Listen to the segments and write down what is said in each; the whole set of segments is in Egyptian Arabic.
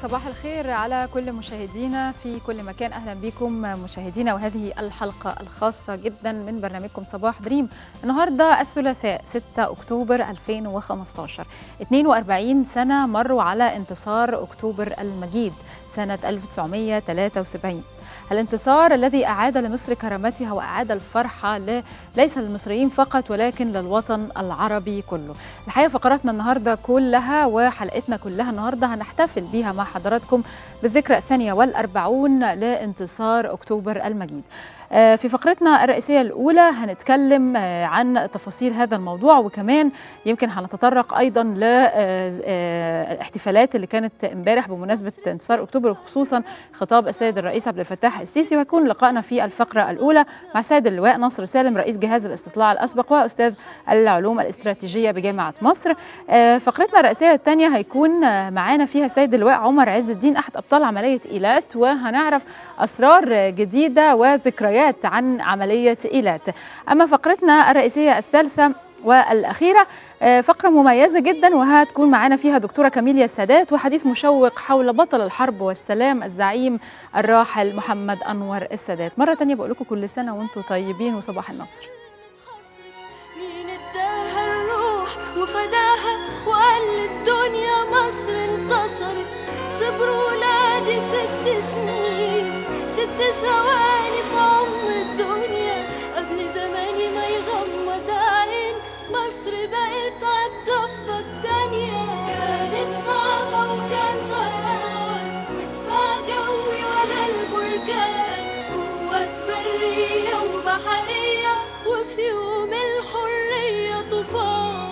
صباح الخير على كل مشاهدينا في كل مكان اهلا بكم مشاهدينا وهذه الحلقه الخاصه جدا من برنامجكم صباح دريم النهارده الثلاثاء 6 اكتوبر 2015 42 سنه مروا على انتصار اكتوبر المجيد سنه 1973 الانتصار الذي أعاد لمصر كرامتها وأعاد الفرحة ل... ليس للمصريين فقط ولكن للوطن العربي كله الحقيقة فقراتنا النهاردة كلها وحلقتنا كلها النهاردة هنحتفل بها مع حضراتكم بالذكرى الثانية والأربعون لانتصار أكتوبر المجيد في فقرتنا الرئيسية الأولى هنتكلم عن تفاصيل هذا الموضوع وكمان يمكن هنتطرق أيضا للاحتفالات اللي كانت امبارح بمناسبة انتصار أكتوبر وخصوصا خطاب السيد الرئيس عبد الفتاح السيسي ويكون لقائنا في الفقرة الأولى مع سيد اللواء ناصر سالم رئيس جهاز الاستطلاع الأسبق وأستاذ العلوم الاستراتيجية بجامعة مصر فقرتنا الرئيسية الثانية هيكون معانا فيها سيد اللواء عمر عز الدين أحد أبطال عملية إيلات وهنعرف أسرار جديدة وذكريات عن عملية إيلات أما فقرتنا الرئيسية الثالثة والأخيرة فقرة مميزة جدا وهتكون معانا فيها دكتورة كاميليا السادات وحديث مشوق حول بطل الحرب والسلام الزعيم الراحل محمد أنور السادات مرة تانية بقول لكم كل سنة وانتم طيبين وصباح النصر مين اداها الروح وفداها وقال للدنيا مصر انتصرت صبروا ولادي ست سنين ست ثواني في عمر الدنيا قبل زماني ما يغمض عين مصر بقت عالضفة التانية كانت صعبة وكان طيران ودفاع جوي ولا البركان قوات برية وبحرية وفي يوم الحرية طوفان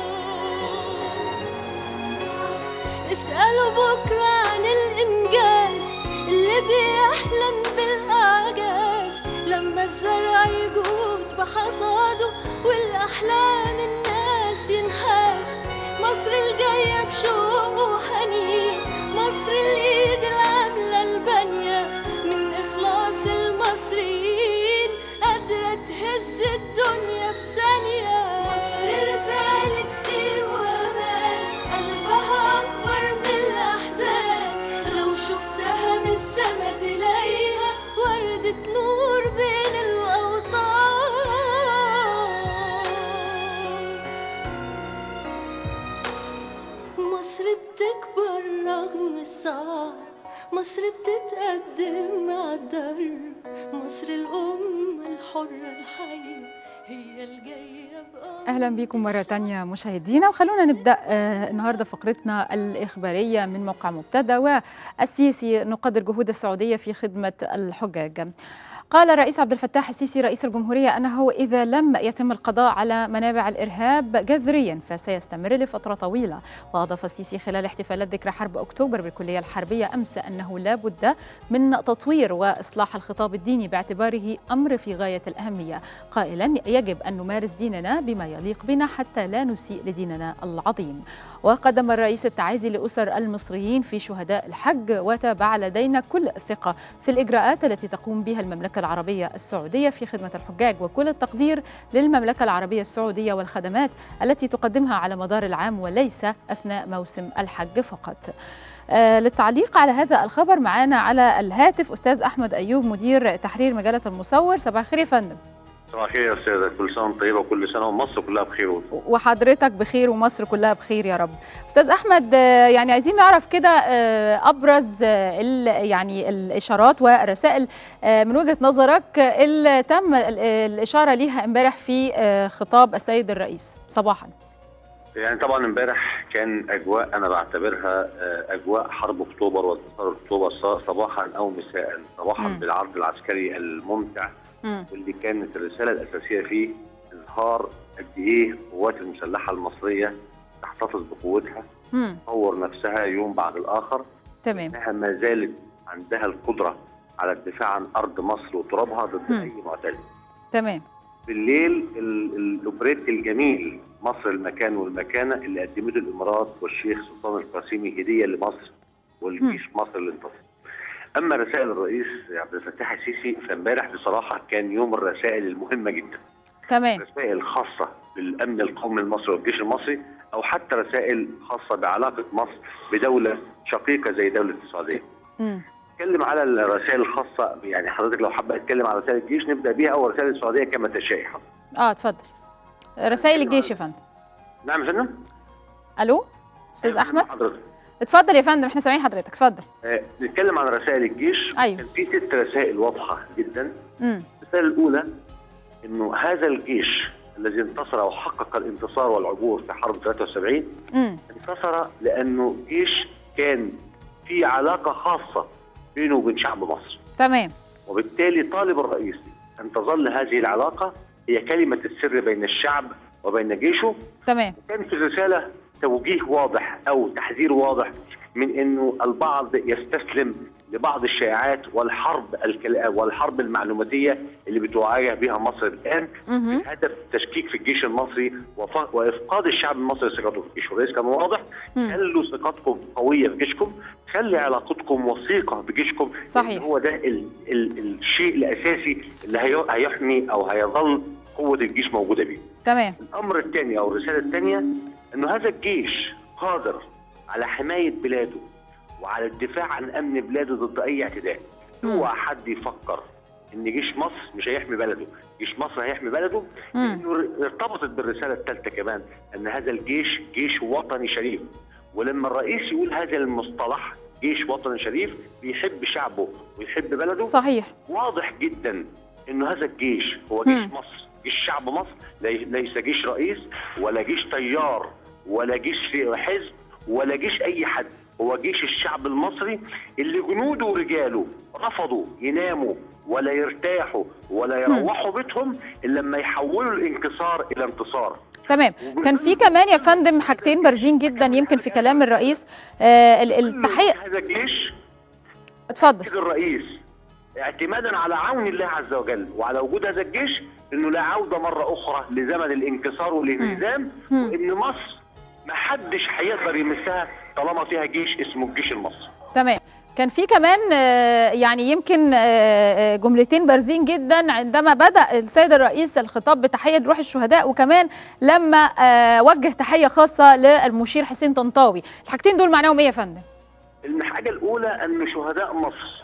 اسألوا بكرة عن الإنجاز اللي بيحلم بالإعجاز لما الزرع يجود بحصاده والأحلام الناس ينحاز مصر الجاية بشوق وحنين مصر الإيد العاملة البانية من إخلاص المصريين قادرة تهز الدنيا في ثانية مصر رسالة خير وأمان قلبها أكبر من الأحزان لو شفتها من السما تلاقيها وردة نور بين الأوطان مصر بتكبر رغم الصعب مصر بتتقدم مع الدرب مصر الأم الحرة الحية هي الجاية بأمر اهلا بكم مره تانية مشاهدينا وخلونا نبدا آه النهارده فقرتنا الاخباريه من موقع مبتدا والسيسي نقدر جهود السعوديه في خدمه الحجاج قال الرئيس عبد الفتاح السيسي رئيس الجمهورية أنه إذا لم يتم القضاء على منابع الإرهاب جذريا فسيستمر لفترة طويلة وأضاف السيسي خلال احتفالات ذكرى حرب أكتوبر بالكلية الحربية أمس أنه لا بد من تطوير وإصلاح الخطاب الديني باعتباره أمر في غاية الأهمية قائلا يجب أن نمارس ديننا بما يليق بنا حتى لا نسيء لديننا العظيم وقدم الرئيس التعازي لأسر المصريين في شهداء الحج وتابع لدينا كل الثقة في الإجراءات التي تقوم بها المملكة العربية السعودية في خدمة الحجاج وكل التقدير للمملكة العربية السعودية والخدمات التي تقدمها على مدار العام وليس أثناء موسم الحج فقط آه للتعليق على هذا الخبر معنا على الهاتف أستاذ أحمد أيوب مدير تحرير مجلة المصور صباح الخير يا فندم صباح الخير يا استاذه كل سنه وانت طيبه وكل سنه ومصر كلها بخير وحضرتك بخير ومصر كلها بخير يا رب استاذ احمد يعني عايزين نعرف كده ابرز يعني الاشارات والرسائل من وجهه نظرك اللي تم الاشاره ليها امبارح في خطاب السيد الرئيس صباحا يعني طبعا امبارح كان اجواء انا بعتبرها اجواء حرب اكتوبر وانتصار اكتوبر صباحا او مساء صباحا م. بالعرض العسكري الممتع واللي كانت الرساله الاساسيه فيه اظهار قد ايه القوات المسلحه المصريه تحتفظ بقوتها تطور نفسها يوم بعد الاخر تمام انها ما زالت عندها القدره على الدفاع عن ارض مصر وترابها ضد مم. اي معتدي تمام بالليل ال- ال- الاوبريت الجميل مصر المكان والمكانه اللي قدمته الامارات والشيخ سلطان القاسمي هديه لمصر والجيش مصر اللي انتصر. اما رسائل الرئيس عبد الفتاح السيسي فامبارح بصراحه كان يوم الرسائل المهمه جدا. تمام رسائل خاصه بالامن القومي المصري والجيش المصري او حتى رسائل خاصه بعلاقه مصر بدوله شقيقه زي دوله السعوديه مم. اتكلم على الرسائل الخاصه يعني حضرتك لو حابه اتكلم على رسائل الجيش نبدا بيها او رسائل السعوديه كما تشاء اه اتفضل رسائل الجيش يا فندم نعم يا فندم الو استاذ أيوة، احمد حضرتك اتفضل يا فندم احنا سامعين حضرتك اتفضل آه، نتكلم عن رسائل الجيش أيوة. كان في ست رسائل واضحه جدا امم الرساله الاولى انه هذا الجيش الذي انتصر وحقق الانتصار والعبور في حرب 73 امم انتصر لانه جيش كان في علاقه خاصه بينه وبين شعب مصر تمام وبالتالي طالب الرئيس ان تظل هذه العلاقه هي كلمه السر بين الشعب وبين جيشه تمام كان في الرساله توجيه واضح او تحذير واضح من انه البعض يستسلم لبعض الشائعات والحرب الكلا- والحرب المعلوماتيه اللي بتواجه بها مصر الان مهم. بهدف التشكيك في الجيش المصري وف- وافقاد الشعب المصري ثقته في الجيش والرئيس كان واضح مم. خلوا ثقتكم قويه في جيشكم خلي علاقتكم وثيقه بجيشكم صحيح. لأن هو ده ال ال الشيء الاساسي اللي هي- هيحمي او هيظل قوه الجيش موجوده بيه تمام الامر الثاني او الرساله الثانيه انه هذا الجيش قادر على حمايه بلاده وعلى الدفاع عن امن بلاده ضد اي اعتداء مم. اوعى حد يفكر ان جيش مصر مش هيحمي بلده جيش مصر هيحمي بلده مم. لانه ارتبطت بالرساله الثالثه كمان ان هذا الجيش جيش وطني شريف ولما الرئيس يقول هذا المصطلح جيش وطني شريف بيحب شعبه ويحب بلده صحيح واضح جدا انه هذا الجيش هو جيش مم. مصر جيش شعب مصر لي- ليس جيش رئيس ولا جيش طيار ولا جيش حزب ولا جيش اي حد هو جيش الشعب المصري اللي جنوده ورجاله رفضوا يناموا ولا يرتاحوا ولا يروحوا بيتهم الا لما يحولوا الانكسار الى انتصار تمام كان في كمان يا فندم حاجتين بارزين جدا يمكن في كلام الرئيس آه ال- التحيه هذا الجيش اتفضل أكد الرئيس اعتمادا على عون الله عز وجل وعلى وجود هذا الجيش انه لا عوده مره اخرى لزمن الانكسار والانهزام مم. وان مصر ما حدش هيقدر يمسها طالما فيها جيش اسمه الجيش المصري تمام كان في كمان آه، يعني يمكن آه، آه، جملتين بارزين جدا عندما بدأ السيد الرئيس الخطاب بتحية روح الشهداء وكمان لما آه، وجه تحية خاصة للمشير حسين طنطاوي الحاجتين دول معناهم ايه يا فندم؟ الحاجه الاولى ان شهداء مصر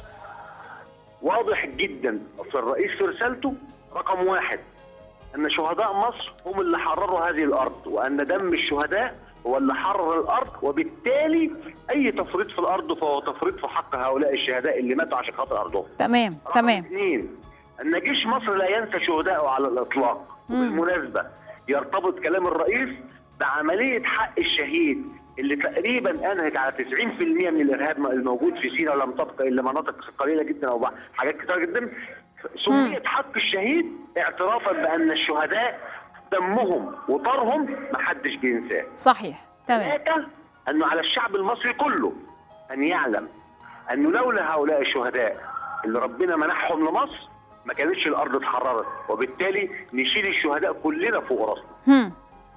واضح جدا في الرئيس في رسالته رقم واحد ان شهداء مصر هم اللي حرروا هذه الارض وان دم الشهداء هو اللي حرر الارض وبالتالي اي تفريط في الارض فهو تفريط في حق هؤلاء الشهداء اللي ماتوا عشان خاطر ارضهم تمام رقم تمام اثنين ان جيش مصر لا ينسى شهدائه على الاطلاق مم. وبالمناسبه يرتبط كلام الرئيس بعمليه حق الشهيد اللي تقريبا انهت على 90% من الارهاب الموجود في سيناء ولم تبقى الا مناطق قليله جدا او بعض- حاجات كتير جدا سميت حق الشهيد اعترافا بان الشهداء دمهم وطارهم محدش بينساه صحيح تمام ثلاثة أنه على الشعب المصري كله أن يعلم أنه لولا هؤلاء الشهداء اللي ربنا منحهم لمصر ما كانتش الأرض اتحررت وبالتالي نشيل الشهداء كلنا فوق راسنا هم.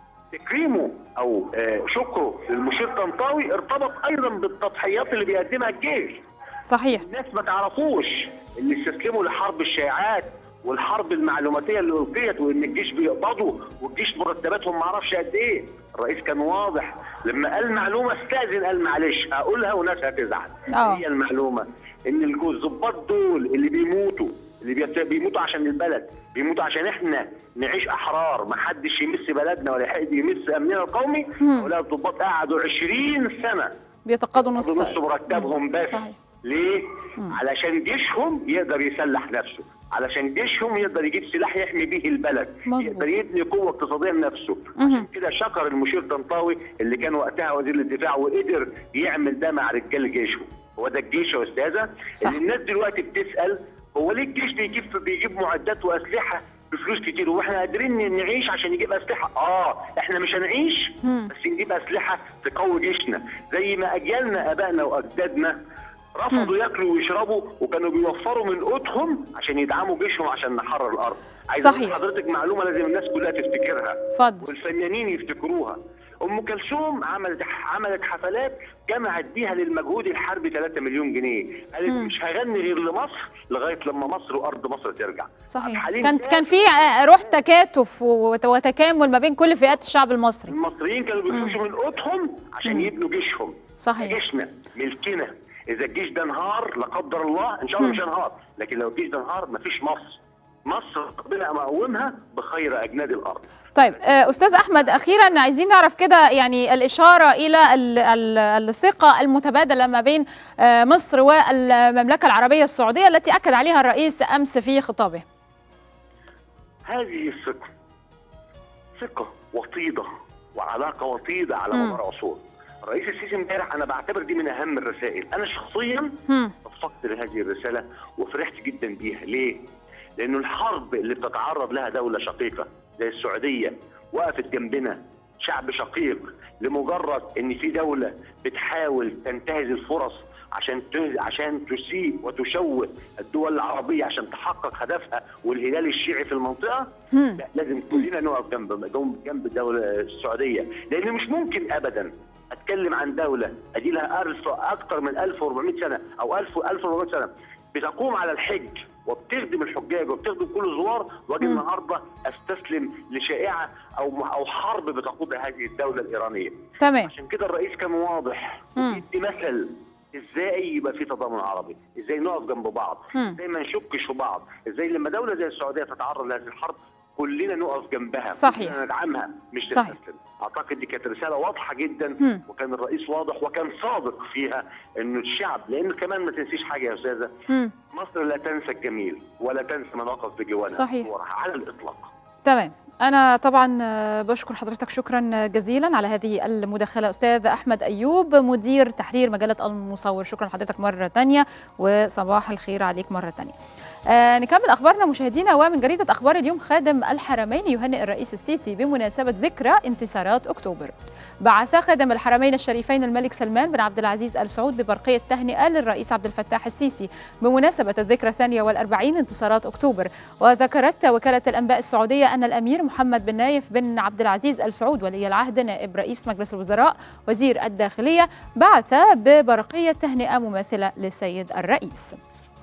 تكريمه أو آه، شكره للمشير طنطاوي ارتبط أيضا بالتضحيات اللي بيقدمها الجيش صحيح الناس ما تعرفوش اللي استسلموا لحرب الشائعات والحرب المعلوماتيه اللي القيت وان الجيش بيقبضوا والجيش مرتباتهم ما اعرفش قد ايه الرئيس كان واضح لما قال معلومه استاذن قال معلش هقولها وناس هتزعل آه. هي المعلومه ان الجو- الضباط دول اللي بيموتوا اللي بيت- بيموتوا عشان البلد بيموتوا عشان احنا نعيش احرار ما حدش يمس بلدنا ولا حد يمس امننا القومي مم. هؤلاء الضباط قعدوا 20 سنه بيتقاضوا نصف نص مرتبهم بس صحيح. ليه؟ مم. علشان جيشهم يقدر يسلح نفسه علشان جيشهم يقدر يجيب سلاح يحمي به البلد مظبوط. يقدر يبني قوه اقتصاديه لنفسه مهم. عشان كده شكر المشير طنطاوي اللي كان وقتها وزير الدفاع وقدر يعمل ده مع رجال جيشه هو ده الجيش يا استاذه صح. اللي الناس دلوقتي بتسال هو ليه الجيش بيجيب بيجيب معدات واسلحه بفلوس كتير واحنا قادرين نعيش عشان نجيب اسلحه اه احنا مش هنعيش مم. بس نجيب اسلحه تقوي جيشنا زي ما اجيالنا ابائنا واجدادنا رفضوا ياكلوا ويشربوا وكانوا بيوفروا من قوتهم عشان يدعموا جيشهم عشان نحرر الارض عايز أقول صحيح. لحضرتك معلومه لازم الناس كلها تفتكرها اتفضل والفنانين يفتكروها ام كلثوم عملت عملت حفلات جمعت بيها للمجهود الحربي 3 مليون جنيه قالت مم. مش هغني غير لمصر لغايه لما مصر وارض مصر ترجع عبد صحيح الحليم كان كان- كان في آه، روح تكاتف وت- وتكامل ما بين كل فئات الشعب المصري المصريين كانوا بيخشوا من اوضهم عشان يبنوا جيشهم صحيح جيشنا ملكنا اذا الجيش ده انهار لا قدر الله ان شاء الله مم. مش هينهار لكن لو الجيش ده انهار مفيش مصر مصر ربنا مقومها بخير اجناد الارض طيب آه، استاذ احمد اخيرا عايزين نعرف كده يعني الاشاره الى ال- ال- الثقه المتبادله ما بين آه، مصر والمملكه العربيه السعوديه التي اكد عليها الرئيس امس في خطابه هذه الثقه ثقه وطيده وعلاقه وطيده على مم. مدار عصور الرئيس السيسي امبارح انا بعتبر دي من اهم الرسائل انا شخصيا هم، وفقت لهذه الرساله وفرحت جدا بيها ليه؟ لانه الحرب اللي بتتعرض لها دوله شقيقه زي السعوديه وقفت جنبنا شعب شقيق لمجرد ان في دوله بتحاول تنتهز الفرص عشان ت- عشان تسيء وتشوه الدول العربيه عشان تحقق هدفها والهلال الشيعي في المنطقه هم. لا لازم كلنا نقف جنب جنب- جنب الدوله السعوديه لان مش ممكن ابدا اتكلم عن دوله ادي لها ألف اكثر من 1400 سنه او 1000 1400 سنه بتقوم على الحج وبتخدم الحجاج وبتخدم كل الزوار واجي مم. النهارده استسلم لشائعه او او حرب بتقودها هذه الدوله الايرانيه تمام عشان كده الرئيس كان واضح مم. وبيدي مثل ازاي يبقى في تضامن عربي ازاي نقف جنب بعض مم. ازاي ما نشكش في بعض ازاي لما دوله زي السعوديه تتعرض لهذه الحرب كلنا نقف جنبها صحيح. كلنا ندعمها مش صحيح. نستسلم اعتقد دي كانت رساله واضحه جدا مم. وكان الرئيس واضح وكان صادق فيها انه الشعب لان كمان ما تنسيش حاجه يا استاذه هم. مصر لا تنسى الجميل ولا تنسى من وقف بجوارها صحيح. على الاطلاق تمام أنا طبعا آه، بشكر حضرتك شكرا جزيلا على هذه المداخلة أستاذ أحمد أيوب مدير تحرير مجلة المصور شكرا لحضرتك مرة تانية وصباح الخير عليك مرة تانية آه نكمل أخبارنا مشاهدينا ومن جريدة أخبار اليوم خادم الحرمين يهنئ الرئيس السيسي بمناسبة ذكرى انتصارات أكتوبر بعث خادم الحرمين الشريفين الملك سلمان بن عبد العزيز آل سعود ببرقية تهنئة للرئيس عبد الفتاح السيسي بمناسبة الذكرى الثانية والأربعين انتصارات أكتوبر وذكرت وكالة الأنباء السعودية أن الأمير محمد بن نايف بن عبد العزيز آل سعود ولي العهد نائب رئيس مجلس الوزراء وزير الداخلية بعث ببرقية تهنئة مماثلة للسيد الرئيس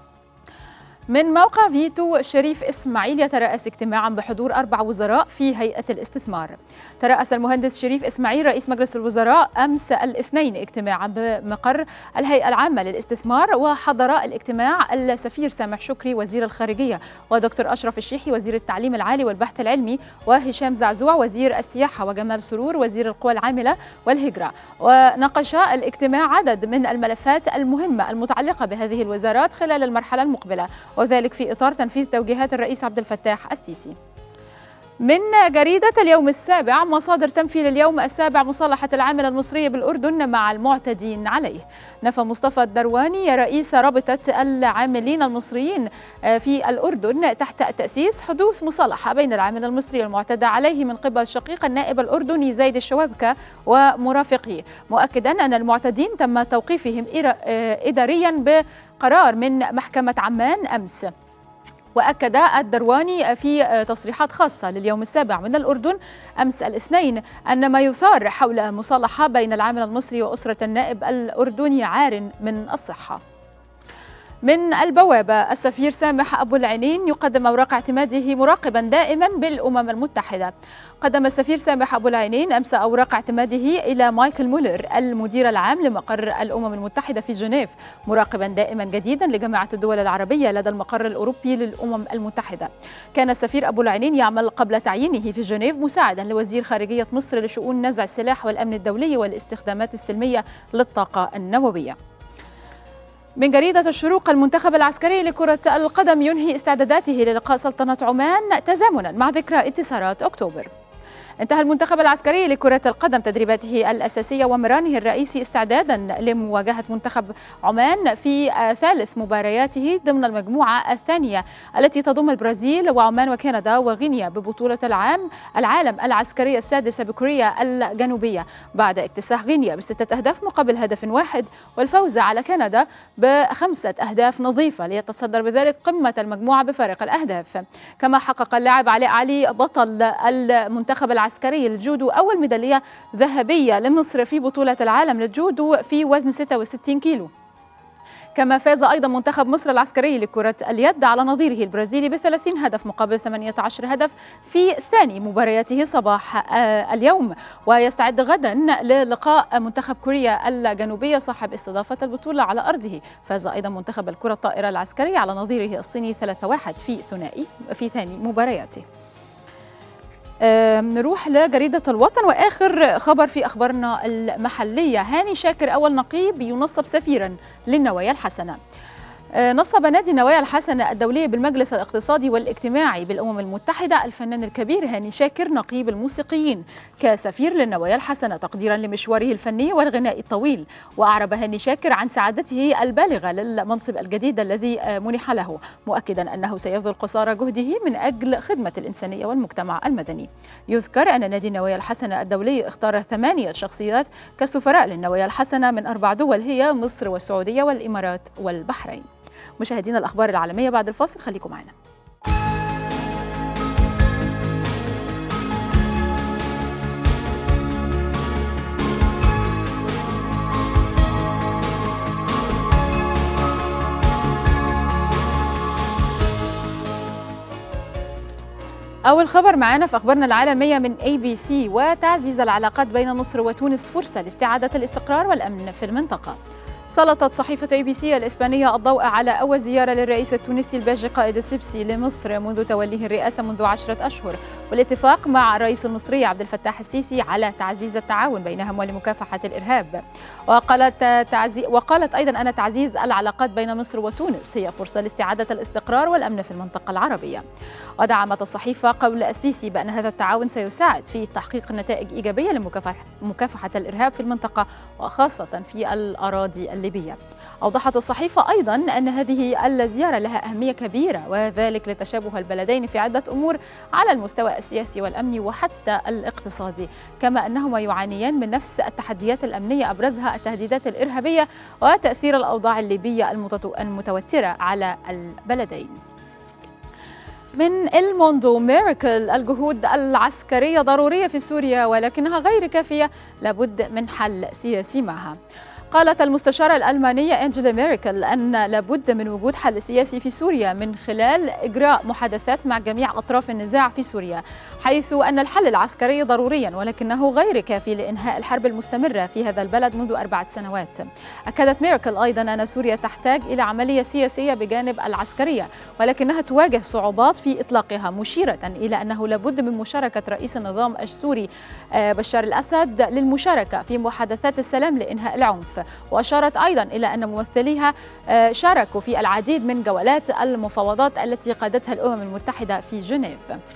من موقع فيتو شريف إسماعيل يترأس اجتماعا بحضور أربع وزراء في هيئة الاستثمار ترأس المهندس شريف إسماعيل رئيس مجلس الوزراء أمس الاثنين اجتماعا بمقر الهيئة العامة للاستثمار وحضر الاجتماع السفير سامح شكري وزير الخارجية ودكتور أشرف الشيحي وزير التعليم العالي والبحث العلمي وهشام زعزوع وزير السياحة وجمال سرور وزير القوى العاملة والهجرة وناقش الاجتماع عدد من الملفات المهمة المتعلقة بهذه الوزارات خلال المرحلة المقبلة وذلك في إطار تنفيذ توجيهات الرئيس عبد الفتاح السيسي من جريدة اليوم السابع مصادر تنفي لليوم السابع مصالحة العامل المصري بالأردن مع المعتدين عليه نفى مصطفى الدرواني رئيس رابطة العاملين المصريين في الأردن تحت تأسيس حدوث مصالحة بين العامل المصري المعتدى عليه من قبل شقيق النائب الأردني زيد الشوابكة ومرافقيه مؤكدا أن المعتدين تم توقيفهم إداريا بقرار من محكمة عمان أمس واكد الدرواني في تصريحات خاصه لليوم السابع من الاردن امس الاثنين ان ما يثار حول مصالحه بين العامل المصري واسره النائب الاردني عار من الصحه من البوابة السفير سامح أبو العينين يقدم أوراق اعتماده مراقبا دائما بالأمم المتحدة قدم السفير سامح أبو العينين أمس أوراق اعتماده إلى مايكل مولر المدير العام لمقر الأمم المتحدة في جنيف مراقبا دائما جديدا لجامعة الدول العربية لدى المقر الأوروبي للأمم المتحدة كان السفير أبو العينين يعمل قبل تعيينه في جنيف مساعدا لوزير خارجية مصر لشؤون نزع السلاح والأمن الدولي والاستخدامات السلمية للطاقة النووية من جريدة الشروق المنتخب العسكري لكرة القدم ينهي استعداداته للقاء سلطنة عمان تزامنا مع ذكرى انتصارات أكتوبر انتهى المنتخب العسكري لكرة القدم تدريباته الأساسية ومرانه الرئيسي استعدادا لمواجهة منتخب عمان في ثالث مبارياته ضمن المجموعة الثانية التي تضم البرازيل وعمان وكندا وغينيا ببطولة العام العالم العسكرية السادسة بكوريا الجنوبية بعد اكتساح غينيا بستة أهداف مقابل هدف واحد والفوز على كندا بخمسة أهداف نظيفة ليتصدر بذلك قمة المجموعة بفارق الأهداف كما حقق اللاعب علاء علي بطل المنتخب العسكري العسكري للجودو أول ميدالية ذهبية لمصر في بطولة العالم للجودو في وزن 66 كيلو كما فاز أيضا منتخب مصر العسكري لكرة اليد على نظيره البرازيلي ب 30 هدف مقابل 18 هدف في ثاني مبارياته صباح اليوم ويستعد غدا للقاء منتخب كوريا الجنوبية صاحب استضافة البطولة على أرضه فاز أيضا منتخب الكرة الطائرة العسكري على نظيره الصيني 3-1 في ثنائي في ثاني مبارياته نروح لجريدة الوطن وآخر خبر في أخبارنا المحلية هاني شاكر أول نقيب ينصب سفيرا للنوايا الحسنة نصب نادي النوايا الحسنة الدولية بالمجلس الاقتصادي والاجتماعي بالأمم المتحدة الفنان الكبير هاني شاكر نقيب الموسيقيين كسفير للنوايا الحسنة تقديرا لمشواره الفني والغنائي الطويل وأعرب هاني شاكر عن سعادته البالغة للمنصب الجديد الذي منح له مؤكدا أنه سيبذل قصارى جهده من أجل خدمة الإنسانية والمجتمع المدني يذكر أن نادي النوايا الحسنة الدولي اختار ثمانية شخصيات كسفراء للنوايا الحسنة من أربع دول هي مصر والسعودية والإمارات والبحرين مشاهدينا الاخبار العالميه بعد الفاصل خليكم معنا أول خبر معانا في أخبارنا العالمية من اي بي سي وتعزيز العلاقات بين مصر وتونس فرصة لاستعادة الاستقرار والأمن في المنطقة. سلطت صحيفة اي بي سي الإسبانية الضوء على أول زيارة للرئيس التونسي الباجي قائد السبسي لمصر منذ توليه الرئاسة منذ عشرة أشهر والاتفاق مع الرئيس المصري عبد الفتاح السيسي على تعزيز التعاون بينهم ولمكافحة الإرهاب وقالت, تعزي وقالت أيضا أن تعزيز العلاقات بين مصر وتونس هي فرصة لاستعادة الاستقرار والأمن في المنطقة العربية ودعمت الصحيفة قول السيسي بأن هذا التعاون سيساعد في تحقيق نتائج إيجابية لمكافحة الإرهاب في المنطقة وخاصة في الأراضي الليبية أوضحت الصحيفة أيضا أن هذه الزيارة لها أهمية كبيرة وذلك لتشابه البلدين في عدة أمور على المستوى السياسي والأمني وحتى الاقتصادي كما أنهما يعانيان من نفس التحديات الأمنية أبرزها التهديدات الإرهابية وتأثير الأوضاع الليبية المتوترة على البلدين من الموندو ميراكل الجهود العسكرية ضرورية في سوريا ولكنها غير كافية لابد من حل سياسي معها قالت المستشارة الألمانية أنجيلا ميركل أن لابد من وجود حل سياسي في سوريا من خلال إجراء محادثات مع جميع أطراف النزاع في سوريا حيث أن الحل العسكري ضروريا ولكنه غير كافي لإنهاء الحرب المستمرة في هذا البلد منذ أربعة سنوات أكدت ميركل أيضا أن سوريا تحتاج إلى عملية سياسية بجانب العسكرية ولكنها تواجه صعوبات في إطلاقها مشيرة إلى أنه لابد من مشاركة رئيس النظام السوري بشار الأسد للمشاركة في محادثات السلام لإنهاء العنف وأشارت أيضا إلى أن ممثليها شاركوا في العديد من جولات المفاوضات التي قادتها الأمم المتحدة في جنيف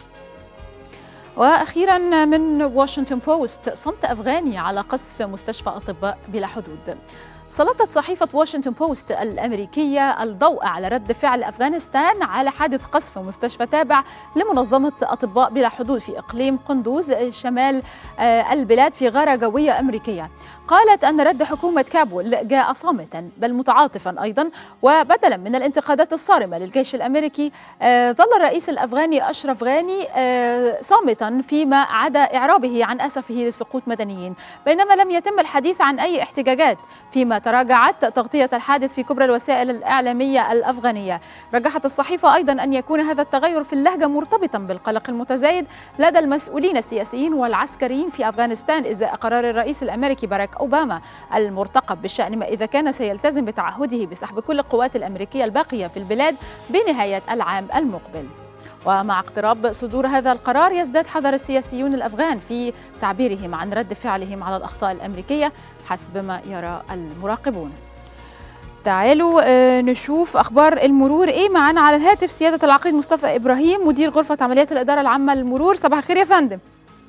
واخيرا من واشنطن بوست صمت افغاني على قصف مستشفى اطباء بلا حدود سلطت صحيفة واشنطن بوست الأمريكية الضوء على رد فعل أفغانستان على حادث قصف مستشفى تابع لمنظمة أطباء بلا حدود في إقليم قندوز شمال البلاد في غارة جوية أمريكية قالت أن رد حكومة كابول جاء صامتا بل متعاطفا أيضا وبدلا من الانتقادات الصارمة للجيش الأمريكي ظل الرئيس الأفغاني أشرف غاني صامتا فيما عدا إعرابه عن أسفه لسقوط مدنيين بينما لم يتم الحديث عن أي احتجاجات فيما تراجعت تغطية الحادث في كبرى الوسائل الإعلامية الأفغانية رجحت الصحيفة أيضا أن يكون هذا التغير في اللهجة مرتبطا بالقلق المتزايد لدى المسؤولين السياسيين والعسكريين في أفغانستان إزاء قرار الرئيس الأمريكي باراك أوباما المرتقب بالشأن ما إذا كان سيلتزم بتعهده بسحب كل القوات الأمريكية الباقية في البلاد بنهاية العام المقبل ومع اقتراب صدور هذا القرار يزداد حذر السياسيون الافغان في تعبيرهم عن رد فعلهم على الاخطاء الامريكيه حسب ما يرى المراقبون. تعالوا نشوف اخبار المرور ايه معانا على الهاتف سياده العقيد مصطفى ابراهيم مدير غرفه عمليات الاداره العامه للمرور صباح الخير يا فندم.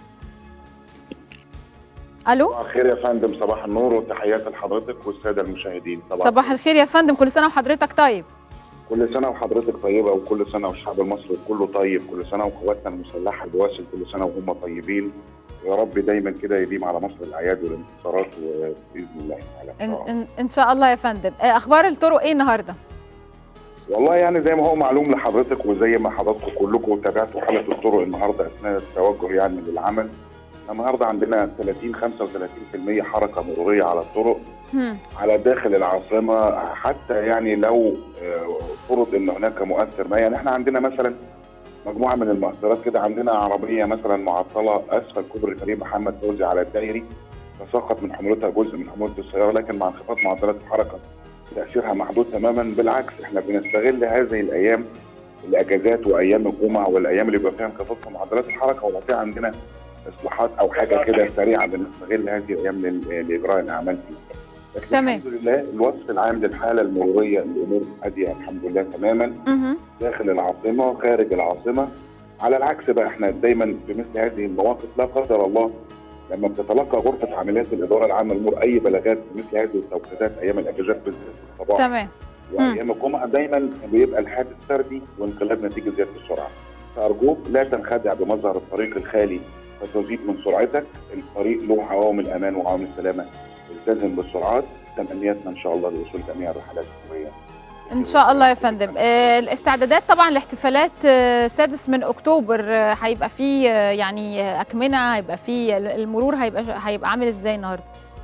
الو صباح الخير يا فندم صباح النور وتحيات لحضرتك والساده المشاهدين صباح, صباح الخير يا فندم كل سنه وحضرتك طيب. كل سنه وحضرتك طيبه وكل سنه والشعب المصري كله طيب كل سنه وقواتنا المسلحه البواسل كل سنه وهم طيبين يا رب دايما كده يديم على مصر الاعياد والانتصارات باذن الله تعالى إن, إن, ان شاء الله يا فندم اخبار الطرق ايه النهارده والله يعني زي ما هو معلوم لحضرتك وزي ما حضراتكم كلكم تابعتوا حاله الطرق النهارده اثناء التوجه يعني للعمل النهارده عندنا 30 35% حركه مروريه على الطرق على داخل العاصمه حتى يعني لو فرض ان هناك مؤثر ما يعني احنا عندنا مثلا مجموعه من المؤثرات كده عندنا عربيه مثلا معطله اسفل كوبري كريم محمد فوزي على الدائري تساقط من حمولتها جزء من حموله السياره لكن مع انخفاض معدلات الحركه تاثيرها محدود تماما بالعكس احنا بنستغل هذه الايام الاجازات وايام الجمعه والايام اللي بيبقى فيها انخفاض في معدلات الحركه ولو في عندنا اصلاحات او حاجه كده سريعه بنستغل هذه الايام لاجراء الاعمال فيها. لكن تمام. الحمد لله الوصف العام للحاله المروريه الامور هاديه الحمد لله تماما داخل العاصمه وخارج العاصمه على العكس بقى احنا دايما في مثل هذه المواقف لا قدر الله لما بتتلقى غرفه عمليات الاداره العامه للامور اي بلاغات مثل هذه التوقيتات ايام الاجازات في الصباح تمام وايام الجمعه دايما بيبقى الحادث فردي وانقلاب نتيجه زياده السرعه فارجوك لا تنخدع بمظهر الطريق الخالي فتزيد من سرعتك الطريق له عوامل امان وعوامل سلامه التزم بالسرعات تمنياتنا ان شاء الله لوصول جميع الرحلات الجويه ان شاء الله يا فندم آه، الاستعدادات طبعا لاحتفالات آه، سادس من اكتوبر آه، هيبقى فيه آه، يعني آه، اكمنه هيبقى فيه المرور هيبقى هيبقى عامل ازاي النهارده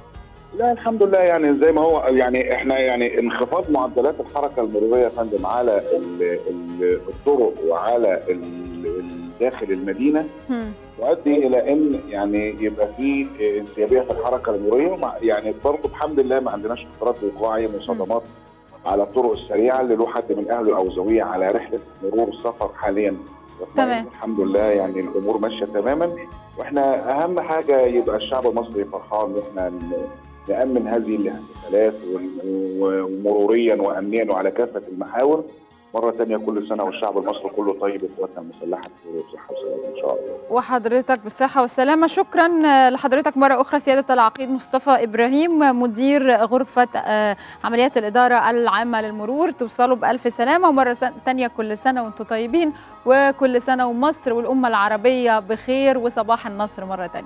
لا الحمد لله يعني زي ما هو يعني احنا يعني انخفاض معدلات الحركه المروريه يا فندم على ال- ال- الطرق وعلى ال- ال- داخل المدينه هم. يؤدي الى ان يعني يبقى في انسيابيه في الحركه المروريه ومع يعني برضه الحمد لله ما عندناش اختراق وقاعي من صدمات على الطرق السريعه اللي له حد من اهله او زويه على رحله مرور سفر حاليا تمام. الحمد لله يعني الامور ماشيه تماما واحنا اهم حاجه يبقى الشعب المصري فرحان ان احنا ن- نامن هذه الاحتفالات ون- ومروريا وامنيا وعلى كافه المحاور مره ثانيه كل سنه والشعب المصري كله طيب قواتنا المسلحه بصحه وسلامه ان شاء الله وحضرتك بالصحة والسلامة شكرا آه، لحضرتك مرة أخرى سيادة العقيد مصطفى إبراهيم آه، مدير غرفة آه، عمليات الإدارة العامة للمرور توصلوا بألف سلامة ومرة سن- تانية كل سنة وانتم طيبين وكل سنة ومصر والأمة العربية بخير وصباح النصر مرة تانية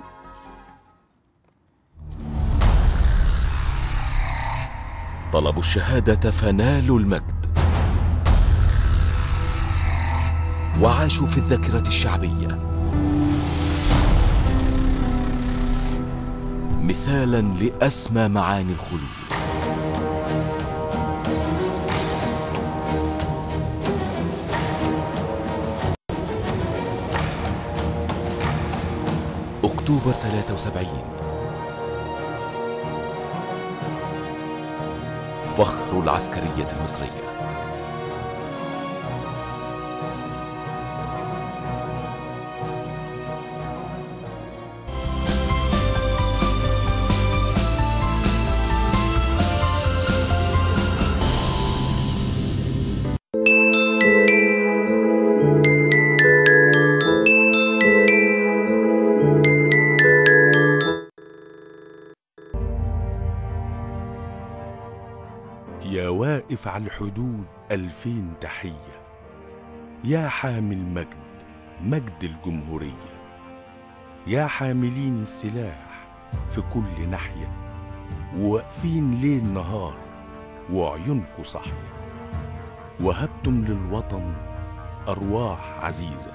طلبوا الشهادة فنالوا المجد وعاشوا في الذاكرة الشعبية مثالا لأسمى معاني الخلود أكتوبر 73 فخر العسكرية المصرية يا واقف على الحدود ألفين تحية يا حامل مجد مجد الجمهورية يا حاملين السلاح في كل ناحية وواقفين ليل نهار وعيونكوا صاحية وهبتم للوطن أرواح عزيزة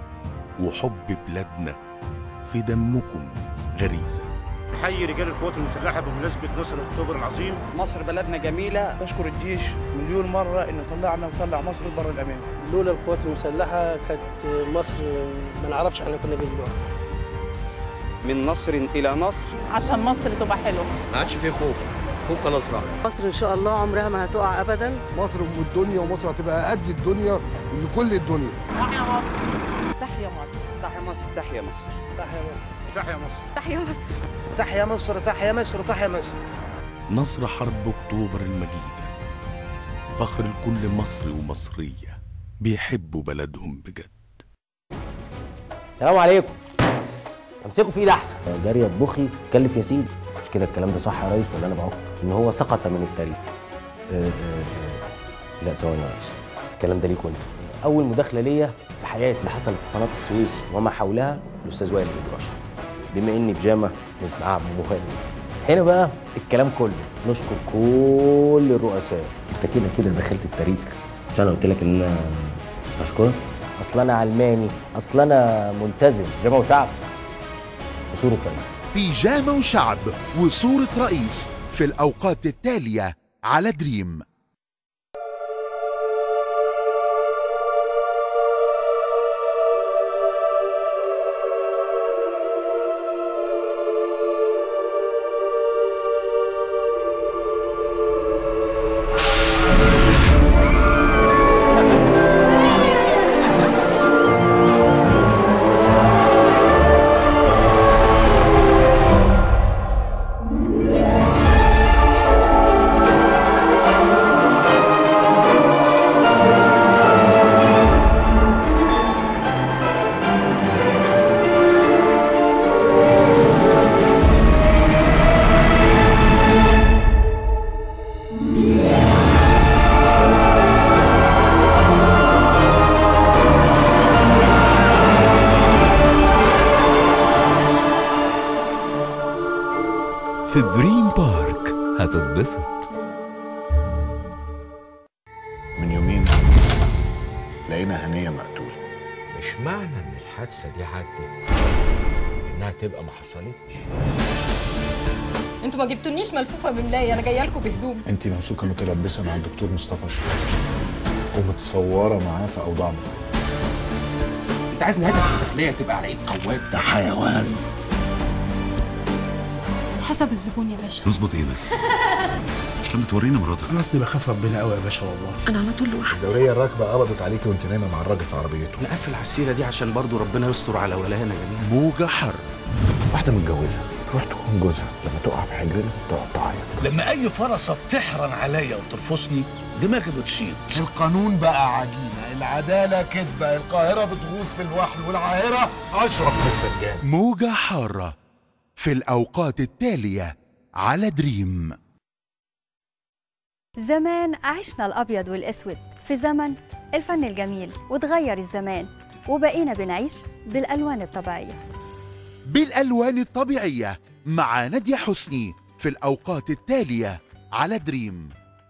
وحب بلادنا في دمكم غريزه نحيي رجال القوات المسلحه بمناسبه نصر اكتوبر العظيم مصر بلدنا جميلة بشكر الجيش مليون مرة إنه طلعنا وطلع مصر بره الأمان لولا القوات المسلحة كانت مصر ما نعرفش احنا كنا فين دلوقتي من نصر إلى نصر عشان مصر تبقى حلوة ما عادش فيه خوف خوف خلاص راح مصر إن شاء الله عمرها ما هتقع أبدا مصر ام الدنيا ومصر هتبقى قد الدنيا لكل الدنيا تحيا مصر تحيا مصر تحيا مصر تحيا مصر تحيا مصر تحيا مصر تحيا مصر تحيا مصر تحيا مصر تحيا مصر نصر حرب أكتوبر المجيدة فخر لكل مصري ومصرية بيحبوا بلدهم بجد السلام عليكم امسكوا في ايد احسن جاريه تبخي كلف يا سيدي مش كده الكلام ده صح يا ريس ولا انا بعك ان هو سقط من التاريخ آه، آه، آه. لا ثواني يا ريس الكلام ده ليكوا انتوا اول مداخله ليا في حياتي اللي حصلت في قناه السويس وما حولها الاستاذ وائل الجراشي بما اني بيجامه نسمع عبد مهند هنا بقى الكلام كله نشكر كل الرؤساء انت كده كده دخلت التاريخ مش انا قلت لك ان انا اشكرك اصل انا علماني اصل انا ملتزم جامعه وشعب وصوره رئيس بيجامة وشعب وصورة رئيس في الأوقات التالية على دريم في دريم بارك هتتبسط من يومين لقينا هنية مقتولة مش معنى ان الحادثه دي عدت انها تبقى ما حصلتش انتوا ما جبتونيش ملفوفه بملايه انا جايه لكم بهدوم انت ممسوكة متلبسة مع الدكتور مصطفى شريف ومتصورة معاه في أوضاع مختلفة انت عايز نهايتك في الداخليه تبقى على ايد قواد ده حيوان حسب الزبون يا باشا نظبط ايه بس مش لما تورينا مراتك انا اصلي بخاف ربنا قوي يا باشا والله انا على طول لوحدي الدورية الراكبة قبضت عليكي وانت نايمة مع الراجل في عربيته نقفل على السيره دي عشان برضو ربنا يستر على ولانا جميعا موجة حر واحدة متجوزة تروح تخون جوزها لما تقع في حجرنا تقعد تعيط لما اي فرصه تحرن عليا وترفصني دماغي بتشيط القانون بقى عجينة العدالة كدبة القاهرة بتغوص في الوحل والعاهرة أشرف من السجان موجة حارة في الأوقات التالية على دريم زمان عشنا الأبيض والأسود في زمن الفن الجميل وتغير الزمان وبقينا بنعيش بالألوان الطبيعية بالألوان الطبيعية مع نادية حسني في الأوقات التالية على دريم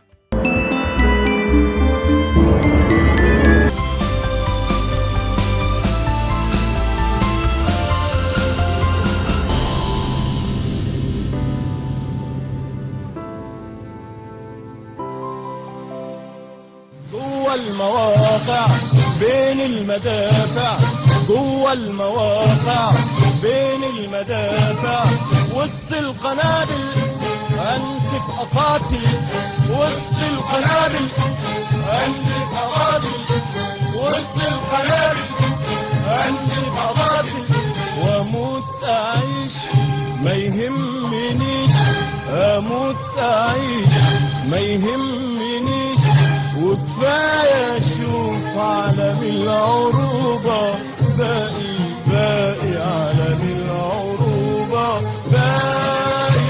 جوه المواقع بين المدافع جوه المواقع بين المدافع وسط القنابل انسف اقاتل وسط القنابل انسف اقاتل وسط القنابل انسف اقاتل واموت اعيش ما يهمنيش اموت اعيش ما يهمنيش وكفايه اشوف عالم العروبه باقي باقي عالم العروبه باقي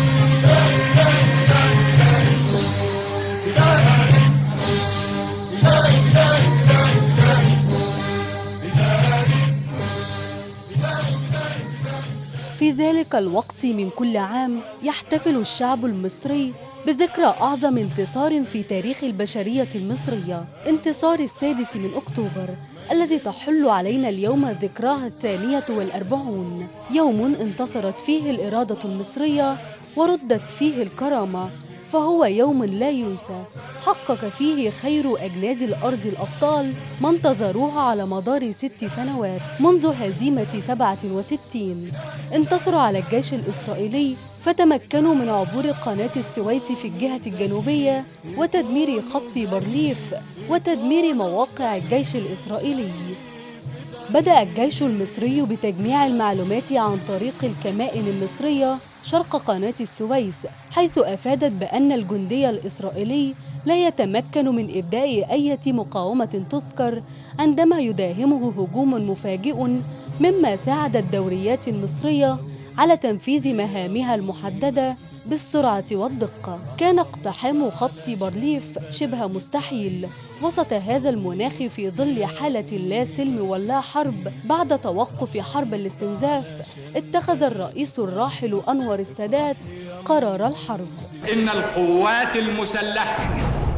في ذلك الوقت من كل عام يحتفل الشعب المصري بذكرى أعظم انتصار في تاريخ البشرية المصرية انتصار السادس من أكتوبر الذي تحل علينا اليوم ذكراه الثانية والأربعون يوم انتصرت فيه الإرادة المصرية وردت فيه الكرامة فهو يوم لا ينسى حقق فيه خير أجناد الأرض الأبطال ما انتظروها على مدار ست سنوات منذ هزيمة 67 انتصروا على الجيش الإسرائيلي فتمكنوا من عبور قناة السويس في الجهة الجنوبية وتدمير خط بارليف وتدمير مواقع الجيش الإسرائيلي بدأ الجيش المصري بتجميع المعلومات عن طريق الكمائن المصرية شرق قناة السويس حيث أفادت بأن الجندي الإسرائيلي لا يتمكن من إبداء أي مقاومة تذكر عندما يداهمه هجوم مفاجئ مما ساعد الدوريات المصرية على تنفيذ مهامها المحددة بالسرعة والدقة كان اقتحام خط بارليف شبه مستحيل وسط هذا المناخ في ظل حالة لا سلم ولا حرب بعد توقف حرب الاستنزاف اتخذ الرئيس الراحل أنور السادات قرار الحرب إن القوات المسلحة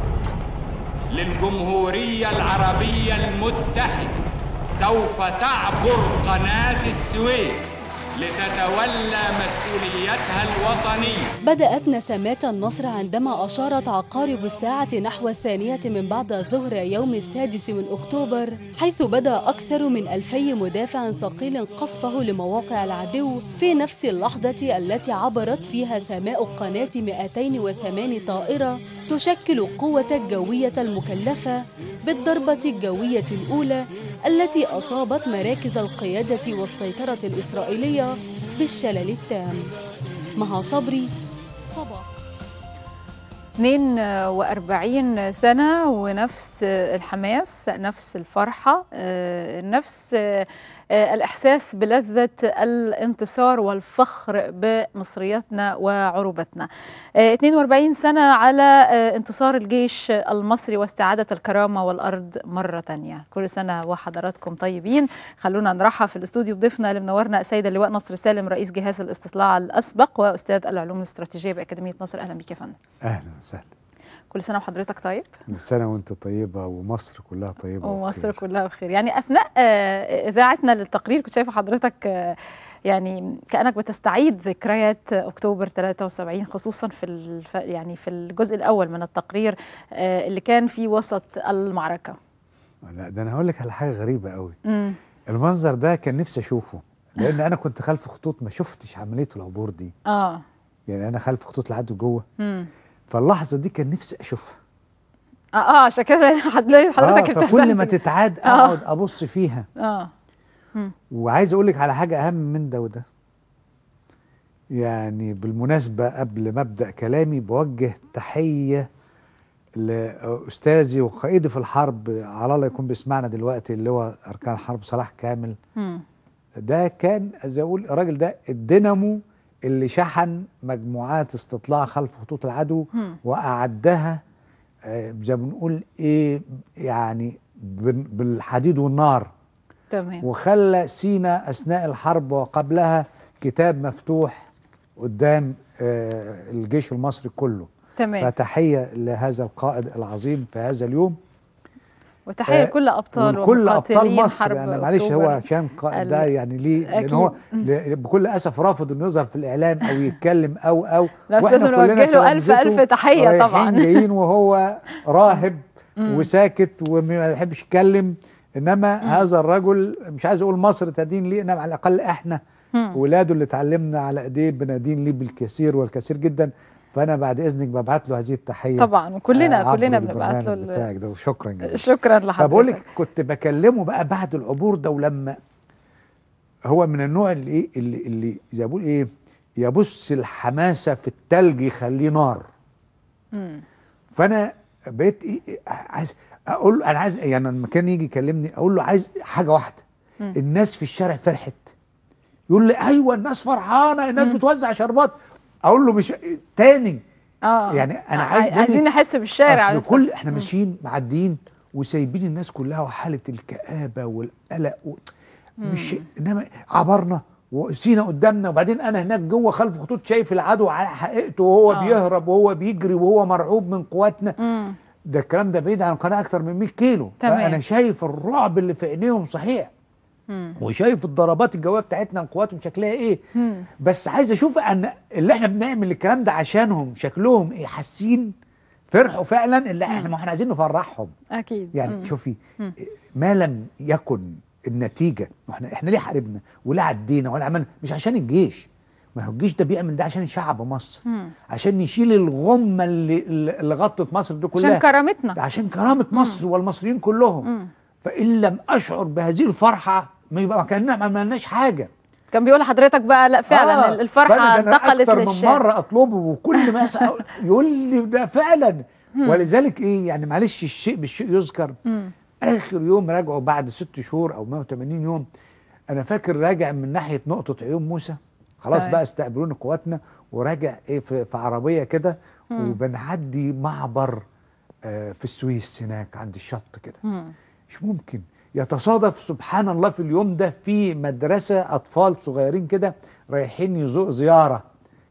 للجمهورية العربية المتحدة سوف تعبر قناة السويس لتتولى مسؤوليتها الوطنية بدأت نسمات النصر عندما أشارت عقارب الساعة نحو الثانية من بعد الظهر يوم السادس من أكتوبر حيث بدأ أكثر من ألفي مدافع ثقيل قصفه لمواقع العدو في نفس اللحظة التي عبرت فيها سماء قناة 208 طائرة تشكل القوة الجوية المكلفة بالضربة الجوية الأولى التي أصابت مراكز القيادة والسيطرة الإسرائيلية بالشلل التام مها صبري صباح 42 سنة ونفس الحماس نفس الفرحة آه، نفس آه، آه، الإحساس بلذة الانتصار والفخر بمصريتنا وعروبتنا آه، 42 سنة على آه، انتصار الجيش المصري واستعادة الكرامة والأرض مرة تانية كل سنة وحضراتكم طيبين خلونا نرحب في الاستوديو بضيفنا اللي منورنا السيد اللواء نصر سالم رئيس جهاز الاستطلاع الأسبق وأستاذ العلوم الاستراتيجية بأكاديمية نصر أهلا بك يا فندم اهلا وسهلا كل سنة وحضرتك طيب كل سنه وانت طيبه ومصر كلها طيبه ومصر كلها بخير يعني اثناء آه، اذاعتنا للتقرير كنت شايفه حضرتك آه، يعني كانك بتستعيد ذكريات اكتوبر 73 خصوصا في الف يعني في الجزء الاول من التقرير آه، اللي كان في وسط المعركه لا ده انا هقول لك على حاجه غريبه قوي امم المنظر ده كان نفسي اشوفه لان انا كنت خلف خطوط ما شفتش عمليه العبور دي اه يعني انا خلف خطوط العدو جوه امم فاللحظه دي كان نفسي اشوفها اه اه عشان كده هتلاقي حضرتك آه فكل ما ابتسمت. تتعاد آه. اقعد ابص فيها اه مم. وعايز اقول لك على حاجه اهم من ده وده يعني بالمناسبه قبل ما ابدا كلامي بوجه تحيه لاستاذي وقائدي في الحرب على الله يكون بيسمعنا دلوقتي اللي هو اركان حرب صلاح كامل مم. ده كان زي اقول الراجل ده الدينامو اللي شحن مجموعات استطلاع خلف خطوط العدو مم. واعدها آه، زي ما بنقول ايه يعني بال- بالحديد والنار تمام وخلى سينا اثناء الحرب وقبلها كتاب مفتوح قدام آه، الجيش المصري كله تمام فتحيه لهذا القائد العظيم في هذا اليوم وتحيه آه، لكل ابطال وكل ابطال ومقاتلين مصر حرب يعني معلش هو أكتوبر. عشان قائد ده ال- يعني ليه لان أكيد. هو مم. ل- بكل اسف رافض انه يظهر في الاعلام او يتكلم او او لا، أستاذ نوجه له ألف- تلامذته ألف تحية رايحين طبعاً. جايين وهو راهب مم. وساكت وما يحبش يتكلم انما هذا الرجل مش عايز اقول مصر تدين ليه انما على الاقل احنا مم. ولاده اللي اتعلمنا على ايديه بندين ليه بالكثير والكثير جدا فانا بعد اذنك ببعت له هذه التحيه طبعا وكلنا عبر كلنا بنبعت له البرنامج ال- بتاعك ده وشكرا جزيلا شكرا لحضرتك فبقول لك كنت بكلمه بقى بعد العبور ده ولما هو من النوع اللي ايه اللي اللي زي ما بقول ايه يبص الحماسه في التلج يخليه نار مم. فانا بقيت ايه إيه، عايز اقول له انا عايز يعني لما كان يجي يكلمني اقول له عايز حاجه واحده مم. الناس في الشارع فرحت يقول لي ايوه الناس فرحانه الناس بتوزع شربات اقول له مش تاني اه يعني انا ع- عايز ده عايزين ليه؟ نحس بالشارع اصل كل احنا مم. ماشيين معديين وسايبين الناس كلها وحاله الكآبه والقلق و... مش انما عبرنا وسينا قدامنا وبعدين انا هناك جوه خلف خطوط شايف العدو على حقيقته وهو آه. بيهرب وهو بيجري وهو مرعوب من قواتنا مم. ده الكلام ده بعيد عن القناه اكتر من 100 كيلو تمام. فانا شايف الرعب اللي في عينيهم صحيح مم. وشايف الضربات الجويه بتاعتنا لقواتهم شكلها ايه مم. بس عايز اشوف ان اللي احنا بنعمل الكلام ده عشانهم شكلهم ايه حاسين فرحوا فعلا اللي احنا ما احنا عايزين نفرحهم اكيد يعني مم. شوفي مم. ما لم يكن النتيجه احنا احنا ليه حاربنا ولا عدينا ولا عملنا مش عشان الجيش ما هو الجيش ده بيعمل ده عشان شعب مصر مم. عشان يشيل الغمه اللي اللي غطت مصر دي كلها عشان كرامتنا عشان كرامه مصر والمصريين كلهم مم. فان لم اشعر بهذه الفرحه ما يبقى كاننا ما عملناش حاجه كان بيقول لحضرتك بقى لا فعلا آه، الفرحه فأنا ده أنا انتقلت اكتر من للشارع مره اطلبه وكل ما أسأل يقول لي ده فعلا مم. ولذلك ايه يعني معلش الشيء بالشيء يذكر مم. اخر يوم راجعه بعد ست شهور او 180 يوم انا فاكر راجع من ناحيه نقطه عيون موسى خلاص تمام. بقى استقبلوني قواتنا وراجع ايه في, في عربيه كده مم. وبنعدي معبر آه في السويس هناك عند الشط كده مم. مش ممكن يتصادف سبحان الله في اليوم ده في مدرسة أطفال صغيرين كده رايحين يزو- زيارة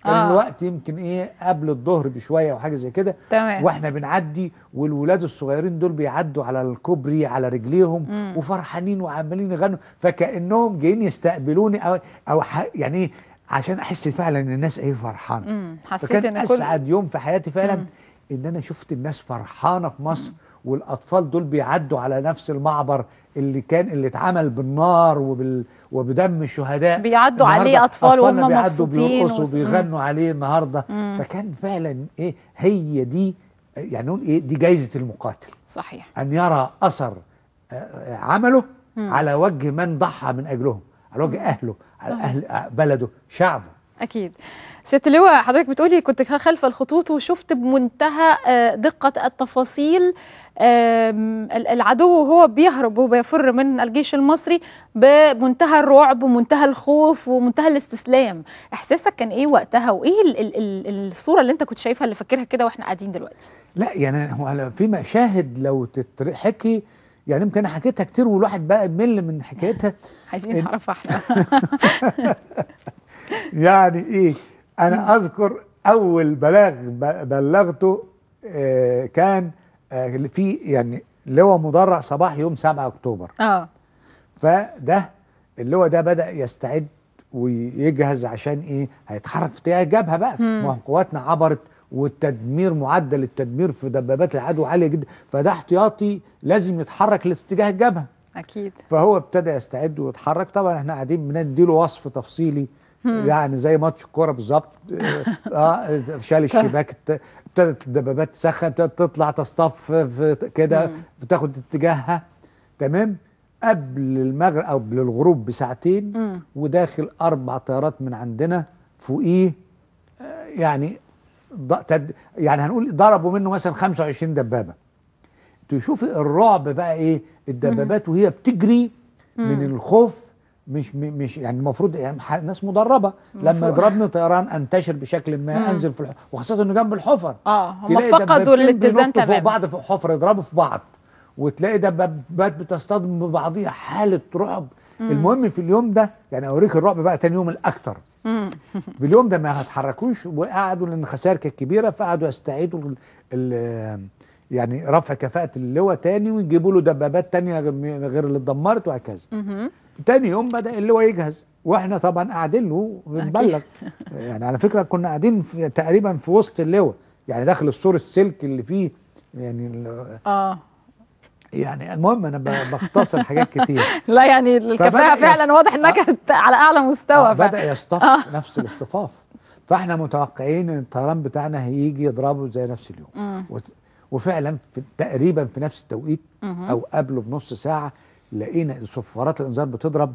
كان آه. الوقت يمكن ايه قبل الظهر بشويه او حاجه زي كده تمام. واحنا بنعدي والولاد الصغيرين دول بيعدوا على الكوبري على رجليهم مم. وفرحانين وعمالين يغنوا فكانهم جايين يستقبلوني او او ح- يعني ايه عشان احس فعلا ان الناس ايه فرحانه مم. حسيت فكان ان كل اسعد يوم في حياتي فعلا مم. ان انا شفت الناس فرحانه في مصر والاطفال دول بيعدوا على نفس المعبر اللي كان اللي اتعمل بالنار وبال وبدم الشهداء بيعدوا عليه النهاردة أطفال وهم أطفالنا بيعدوا مبسوطين بيرقصوا وس- وبيغنوا عليه النهارده مم. فكان فعلا ايه هي دي يعني نقول ايه دي جايزه المقاتل صحيح ان يرى اثر آه، آه، عمله مم. على وجه من ضحى من اجلهم على وجه اهله على صحيح. اهل آه، بلده شعبه أكيد ست لواء حضرتك بتقولي كنت خلف الخطوط وشفت بمنتهى آه، دقة التفاصيل آم، ال- العدو وهو بيهرب وبيفر من الجيش المصري بمنتهى الرعب ومنتهى الخوف ومنتهى الاستسلام إحساسك كان إيه وقتها وإيه ال ال ال الصورة اللي أنت كنت شايفها اللي فاكرها كده وإحنا قاعدين دلوقتي لا يعني هو على- في مشاهد لو تتحكي يعني يمكن انا حكيتها كتير والواحد بقى يمل من حكايتها عايزين إن- نعرفها إحنا يعني ايه انا اذكر اول بلاغ ب- بلغته آه، كان آه، في يعني لواء مدرع صباح يوم 7 اكتوبر آه فده اللواء ده بدا يستعد ويجهز عشان ايه هيتحرك في اتجاه الجبهه بقى مم. ما هو قواتنا عبرت والتدمير معدل التدمير في دبابات العدو عاليه جدا فده احتياطي لازم يتحرك لاتجاه الجبهه أكيد فهو ابتدى يستعد ويتحرك طبعا احنا قاعدين بنديله وصف تفصيلي مم. يعني زي ماتش الكوره بالظبط اه آه، شال الشباك ات- ابتدت الدبابات تسخن ابتدت تطلع تصطف في كده مم. بتاخد اتجاهها تمام قبل المغرب او قبل الغروب بساعتين مم. وداخل اربع طيارات من عندنا فوقيه آه، يعني ض- تد يعني هنقول ضربوا منه مثلا 25 دبابه تشوفي الرعب بقى ايه الدبابات وهي بتجري من مم. الخوف مش م- مش يعني المفروض يعني ح- ناس مدربه لما المفروض. يضربني طيران انتشر بشكل ما مم. انزل في الح... وخاصه انه جنب الحفر آه هم تلاقي فقدوا دبابتين الاتزان بينطوا فوق تماما بعض في حفر يضربوا في بعض وتلاقي دبابات بتصطدم ببعضيها حاله رعب مم. المهم في اليوم ده يعني اوريك الرعب بقى تاني يوم الاكتر مم. في اليوم ده ما هتحركوش وقعدوا لان الخسائر كانت كبيره فقعدوا يستعيدوا ال- ال- يعني رفع كفاءه اللواء تاني ويجيبوا له دبابات تانية غير غير اللي اتدمرت وهكذا مهم. تاني يوم بدا اللواء يجهز واحنا طبعا قاعدين له بنبلغ يعني على فكره كنا قاعدين في تقريبا في وسط اللواء يعني داخل السور السلك اللي فيه يعني ال- آه يعني المهم انا ب- بختصر حاجات كتير لا يعني الكفاءة فبدأ يس- فعلا واضح انها كانت على اعلى مستوى آه ف- بدا يصطف آه. نفس الاصطفاف فاحنا متوقعين ان الطيران بتاعنا هيجي يضربه زي نفس اليوم مم. وت- وفعلا في تقريبا في نفس التوقيت مهم. او قبله بنص ساعه لقينا صفارات الانذار بتضرب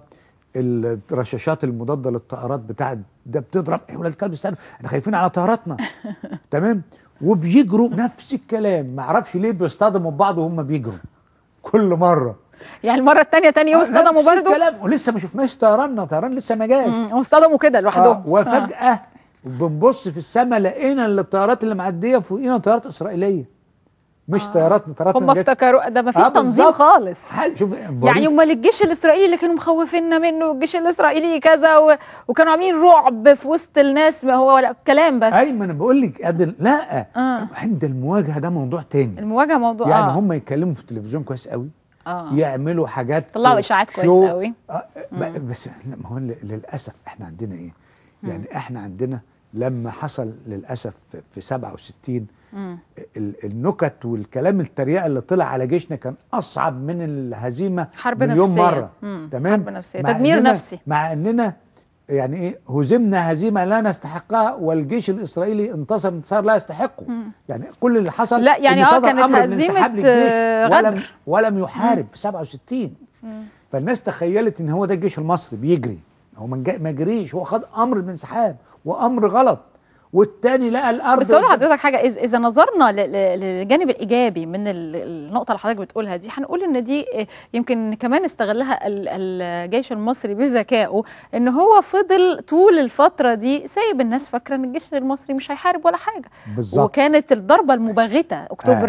الرشاشات المضاده للطائرات بتاعت ده بتضرب ايه ولاد الكلب استنوا احنا خايفين على طياراتنا تمام وبيجروا نفس الكلام ما اعرفش ليه بيصطدموا ببعض وهم بيجروا كل مره يعني المره الثانيه تاني يوم اصطدموا نفس برضو الكلام ولسه ما شفناش طيراننا طيران لسه ما جاش مم، واصطدموا كده لوحدهم آه وفجأة بنبص في السماء لقينا اللي الطيارات اللي معدية فوقينا طيارات إسرائيلية مش طيارات طيارات هم ما جاتش. افتكروا ده ما فيش آه، تنظيم بالظبط. خالص حال شوف يعني امال الجيش الاسرائيلي اللي كانوا مخوفيننا منه الجيش الاسرائيلي كذا و... وكانوا عاملين رعب في وسط الناس ما هو ولا كلام بس اي ما انا بقول لك أدل... لا آه. عند المواجهه ده موضوع تاني المواجهه موضوع يعني آه. هم يتكلموا في التلفزيون كويس قوي آه. يعملوا حاجات طلعوا اشاعات كويس شو- قوي آه ب- بس لا، ما هو ل- للاسف احنا عندنا ايه يعني احنا عندنا لما حصل للاسف في- في 67 مم. ال- النكت والكلام التريقه اللي طلع على جيشنا كان اصعب من الهزيمه حرب مليون نفسية. مره مم. تمام حرب نفسية. مع تدمير إننا- نفسي. مع اننا يعني ايه هزمنا هزيمه لا نستحقها والجيش الاسرائيلي انتصر انتصار لا يستحقه مم. يعني كل اللي حصل لا، يعني إن آه، صدر كانت أمر هزيمة، بالانسحاب للجيش آه، ولم غدر. ولم يحارب في 67 فالناس تخيلت ان هو ده الجيش المصري بيجري هو ما جا- ما جريش هو خد امر بالانسحاب وامر غلط والتاني لقى الارض بس اقول قدام- لحضرتك حاجه إذ- اذا نظرنا ل- ل- للجانب الايجابي من ال- النقطه اللي حضرتك بتقولها دي هنقول ان دي آه، يمكن كمان استغلها ال- الجيش المصري بذكائه ان هو فضل طول الفتره دي سايب الناس فاكره ان الجيش المصري مش هيحارب ولا حاجه بالظبط وكانت الضربه المباغته اكتوبر آه.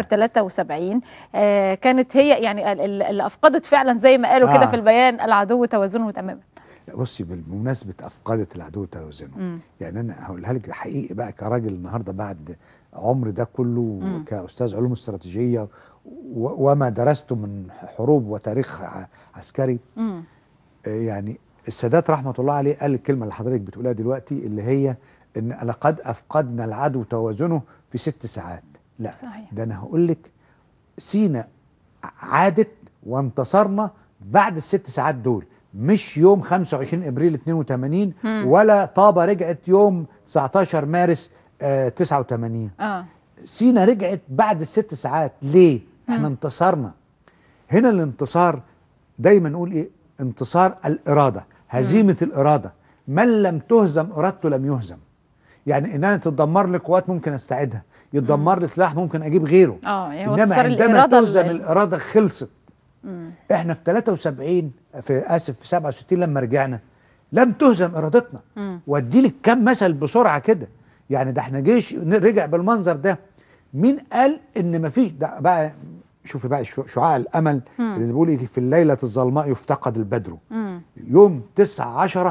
73 آه كانت هي يعني ال- ال- اللي افقدت فعلا زي ما قالوا كده آه. في البيان العدو توازنه تماما لا بصي بالمناسبه افقدت العدو توازنه مم. يعني انا هقولها لك حقيقي بقى كراجل النهارده بعد عمر ده كله مم. كاستاذ علوم استراتيجيه و- وما درسته من حروب وتاريخ ع- عسكري مم. آه، يعني السادات رحمه الله عليه قال الكلمه اللي حضرتك بتقولها دلوقتي اللي هي ان لقد افقدنا العدو توازنه في ست ساعات لا صحيح. ده انا هقول لك سينا عادت وانتصرنا بعد الست ساعات دول مش يوم 25 ابريل 82 مم. ولا طابه رجعت يوم 19 مارس آه 89 اه سينا رجعت بعد الست ساعات ليه؟ احنا انتصرنا هنا الانتصار دايما نقول ايه؟ انتصار الاراده هزيمه الاراده من لم تهزم ارادته لم يهزم يعني ان انا تتدمر لي قوات ممكن استعيدها يتدمر لي سلاح ممكن اجيب غيره اه يعني هو انما انتصار عندما الإرادة تهزم ال- الاراده خلصت مم. احنا في 73 في اسف في 67 لما رجعنا لم تهزم ارادتنا مم. وادي لك كم مثل بسرعه كده يعني ده احنا جيش ن- رجع بالمنظر ده مين قال ان مفيش ده بقى شوفي بقى شع- شعاع الامل مم. اللي بيقول إيه، في الليله الظلماء يفتقد البدر مم. يوم 9 10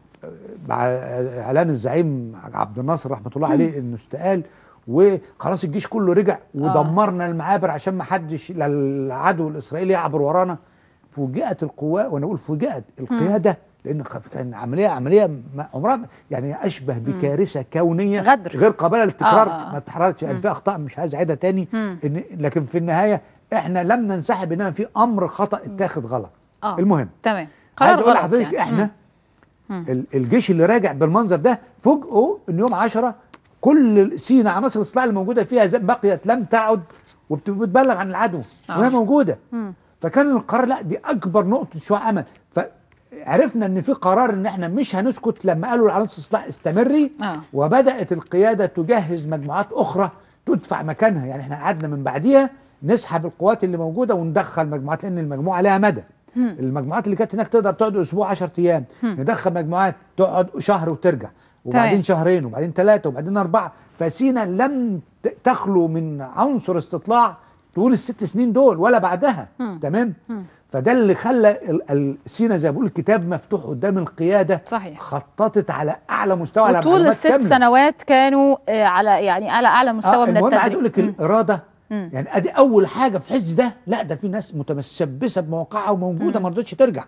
مع اعلان الزعيم عبد الناصر رحمه الله عليه انه استقال وخلاص الجيش كله رجع ودمرنا المعابر عشان ما حدش لا العدو الاسرائيلي يعبر ورانا فوجئت القوات وانا اقول فوجئت القياده لان خ- كان عمليه عمليه ما- عمرها ما- يعني اشبه بكارثه كونيه غدر. غير قابله للتكرار آه، آه. ما تحررش يعني في اخطاء مش عايز اعيدها تاني مم. إن لكن في النهايه احنا لم ننسحب انما في امر خطا اتاخد غلط اه المهم تمام عايز قرار اقول غلط لحضرتك يعني. احنا مم. ال- الجيش اللي راجع بالمنظر ده فوجئوا ان يوم 10 كل سينا عناصر الاصلاح اللي موجوده فيها زي- بقيت لم تعد وبتبلغ عن العدو آه. وهي موجوده مم. فكان القرار لا دي اكبر نقطه شعاع امل فعرفنا ان في قرار ان احنا مش هنسكت لما قالوا لعناصر الاصلاح استمري اه وبدات القياده تجهز مجموعات اخرى تدفع مكانها يعني احنا قعدنا من بعديها نسحب القوات اللي موجوده وندخل مجموعات لان المجموعه لها مدى مم. المجموعات اللي كانت هناك تقدر تقعد اسبوع 10 ايام مم. ندخل مجموعات تقعد شهر وترجع وبعدين تمام. شهرين وبعدين ثلاثه وبعدين اربعه فسينا لم ت- تخلو من عنصر استطلاع طول الست سنين دول ولا بعدها مم. تمام مم. فده اللي خلى ال- ال- سينا زي ما بقول الكتاب مفتوح قدام القياده صحيح خططت على اعلى مستوى على وطول معلومات الست كاملة. سنوات كانوا آه، على يعني على اعلى مستوى آه من المهم التدريب عايز اقول لك مم. الاراده مم. يعني ادي اول حاجه في حز ده لا ده في ناس متمسبسه بمواقعها وموجوده ما رضتش ترجع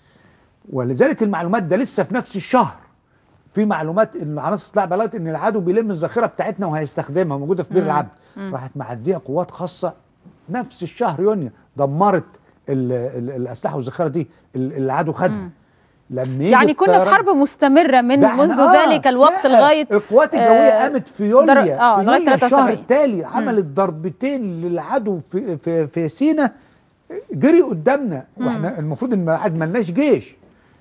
ولذلك المعلومات ده لسه في نفس الشهر في معلومات ان عناصر الاصلاح بلغت ان العدو بيلم الذخيره بتاعتنا وهيستخدمها موجوده في بير مم. العبد مم. راحت معديه قوات خاصه نفس الشهر يونيو دمرت ال- ال- الاسلحه والذخيره دي ال- العدو خدها مم. لما يجي يعني كنا في الطيران- حرب مستمرة من ده احنا منذ آه، ذلك الوقت لا، لغاية القوات الجويه آه، قامت في يوليو در- آه، في لغاية يوليو الشهر 73. التالي عملت ضربتين للعدو في في في سينا جري قدامنا واحنا المفروض ان ما عاد ملناش جيش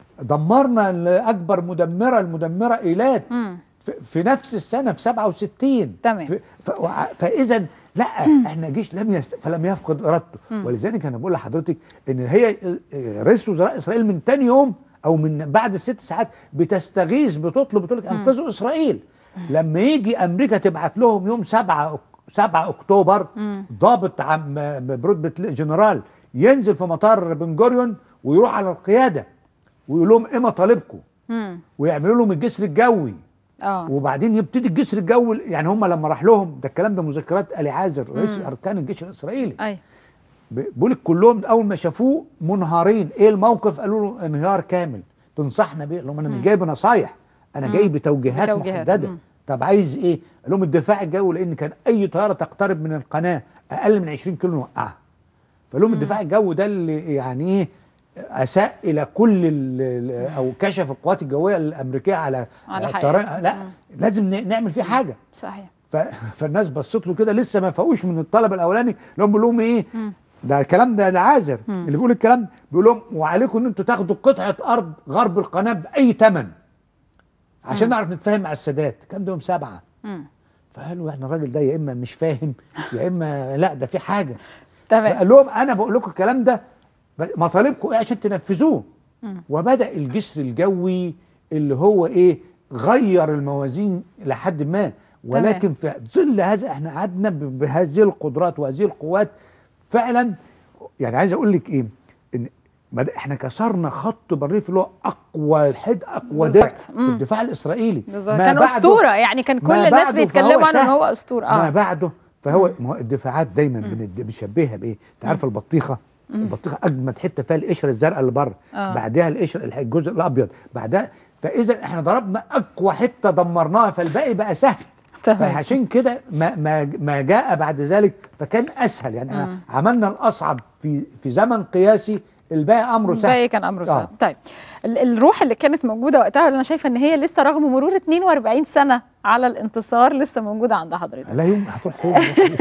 دمرنا اكبر مدمره المدمره ايلات مم. في, في نفس السنه في 67 تمام. في- ف- وع- فاذا لا احنا جيش لم يست... فلم يفقد ارادته مم. ولذلك انا بقول لحضرتك ان هي آه، رئيس وزراء اسرائيل من تاني يوم او من بعد الست ساعات بتستغيث بتطلب بتقول لك انقذوا اسرائيل لما يجي امريكا تبعت لهم يوم 7 أك- 7 اكتوبر مم. ضابط عم برتبه جنرال ينزل في مطار بن جوريون ويروح على القياده ويقول لهم ايه مطالبكم مم. ويعملوا لهم الجسر الجوي اه وبعدين يبتدي الجسر الجوي يعني هم لما راح لهم ده الكلام ده مذكرات الي عازر رئيس مم. اركان الجيش الاسرائيلي اي ب- بيقول لك كلهم اول ما شافوه منهارين ايه الموقف قالوا له انهيار كامل تنصحنا بيه قال لهم انا مش مم. جاي بنصايح انا مم. جاي بتوجيهات, بتوجيهات. محدده مم. طب عايز ايه قال لهم الدفاع الجوي لان كان اي طياره تقترب من القناه اقل من 20 كيلو نوقعها فقال لهم الدفاع الجوي ده اللي يعني ايه اساء الى كل ال- ال- او كشف القوات الجويه الامريكيه على على الطيران حقيقة. لا مم. لازم ن- نعمل فيه حاجه صحيح ف... فالناس بصت له كده لسه ما فاقوش من الطلب الاولاني اللي هم بيقول لهم ايه مم. ده الكلام ده ده عازر مم. اللي بيقول الكلام بيقول لهم وعليكم ان انتوا تاخدوا قطعه ارض غرب القناه باي ثمن عشان مم. نعرف نتفاهم مع السادات كام ده يوم سبعه مم. فقالوا احنا الراجل ده يا اما مش فاهم يا اما لا ده في حاجه تمام فقال لهم انا بقول لكم الكلام ده ب- مطالبكم ايه عشان تنفذوه مم. وبدا الجسر الجوي اللي هو ايه غير الموازين لحد ما ولكن في ظل هذا احنا قعدنا ب- بهذه القدرات وهذه القوات فعلا يعني عايز اقول لك ايه ان ما ده- احنا كسرنا خط بريف اللي هو اقوى حد اقوى بالظبط. درع في مم. الدفاع الاسرائيلي بالظبط. ما كان بعده- اسطوره يعني كان كل ما الناس بعده بيتكلموا فهو عنه ان سهل. هو اسطوره ما اه بعده فهو ما هو الدفاعات دايما بند- بنشبهها بايه؟ انت عارف البطيخه مم. البطيخه اجمد حته فيها القشره الزرقاء اللي بره آه. بعدها القشر الح- الجزء الابيض بعدها فاذا احنا ضربنا اقوى حته دمرناها فالباقي بقى سهل تمام. فعشان كده ما ما ما جاء بعد ذلك فكان اسهل يعني مم. احنا عملنا الاصعب في في زمن قياسي الباقي امره سهل الباقي كان امره سهل آه. طيب ال- الروح اللي كانت موجوده وقتها انا شايفه ان هي لسه رغم مرور 42 سنه على الانتصار لسه موجوده عند حضرتك لا يوم هتروح فين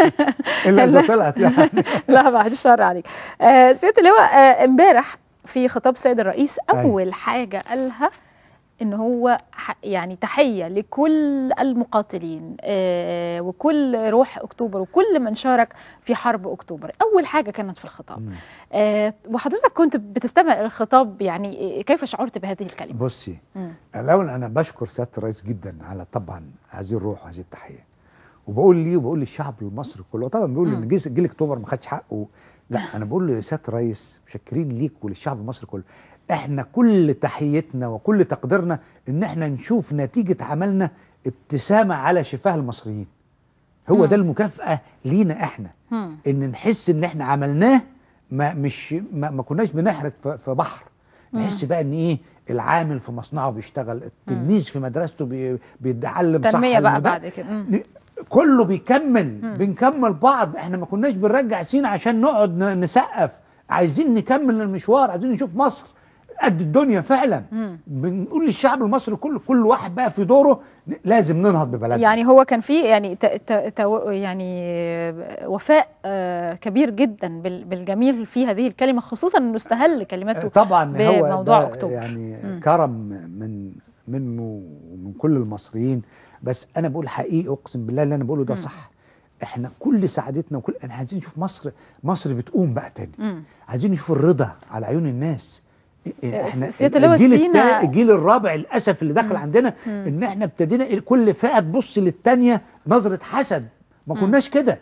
الا اذا طلعت يعني لا بعد الشر عليك آه سياده اللواء آه، امبارح في خطاب سيد الرئيس أيوة. اول حاجه قالها ان هو ح- يعني تحيه لكل المقاتلين آه وكل روح اكتوبر وكل من شارك في حرب اكتوبر اول حاجه كانت في الخطاب آه وحضرتك كنت بتستمع الخطاب يعني كيف شعرت بهذه الكلمه بصي مم. الاول انا بشكر سياده الرئيس جدا على طبعا هذه الروح وهذه التحيه وبقول ليه وبقول للشعب المصري كله طبعا بيقول ان جيل جيل اكتوبر ما خدش حقه لا انا بقول لسياده الرئيس مشكرين ليك وللشعب المصري كله احنا كل تحيتنا وكل تقديرنا ان احنا نشوف نتيجه عملنا ابتسامه على شفاه المصريين هو مم. ده المكافاه لينا احنا مم. ان نحس ان احنا عملناه ما مش ما, ما كناش بنحرق في, في بحر نحس بقى ان ايه العامل في مصنعه بيشتغل التلميذ في مدرسته بي بيتعلم صح تنميه بقى المد- بعد كده مم. ن- كله بيكمل بنكمل بعض احنا ما كناش بنرجع سينا عشان نقعد ن- نسقف عايزين نكمل المشوار عايزين نشوف مصر قد الدنيا فعلا مم. بنقول للشعب المصري كله كل واحد بقى في دوره ن- لازم ننهض ببلدنا يعني هو كان في يعني ت ت ت يعني وفاء آه، كبير جدا بال- بالجميل في هذه الكلمه خصوصا انه استهل كلمته طبعا هو بموضوع ده اكتوبر يعني مم. كرم من منه ومن كل المصريين بس انا بقول حقيقي اقسم بالله اللي انا بقوله ده مم. صح احنا كل سعادتنا وكل احنا عايزين نشوف مصر مصر بتقوم بقى تاني مم. عايزين نشوف الرضا على عيون الناس آه، احنا سيادة اللواء الجيل سينا- التا- الجيل الرابع للاسف اللي دخل عندنا مم. ان احنا ابتدينا كل فئه تبص للتانيه نظره حسد ما كناش كده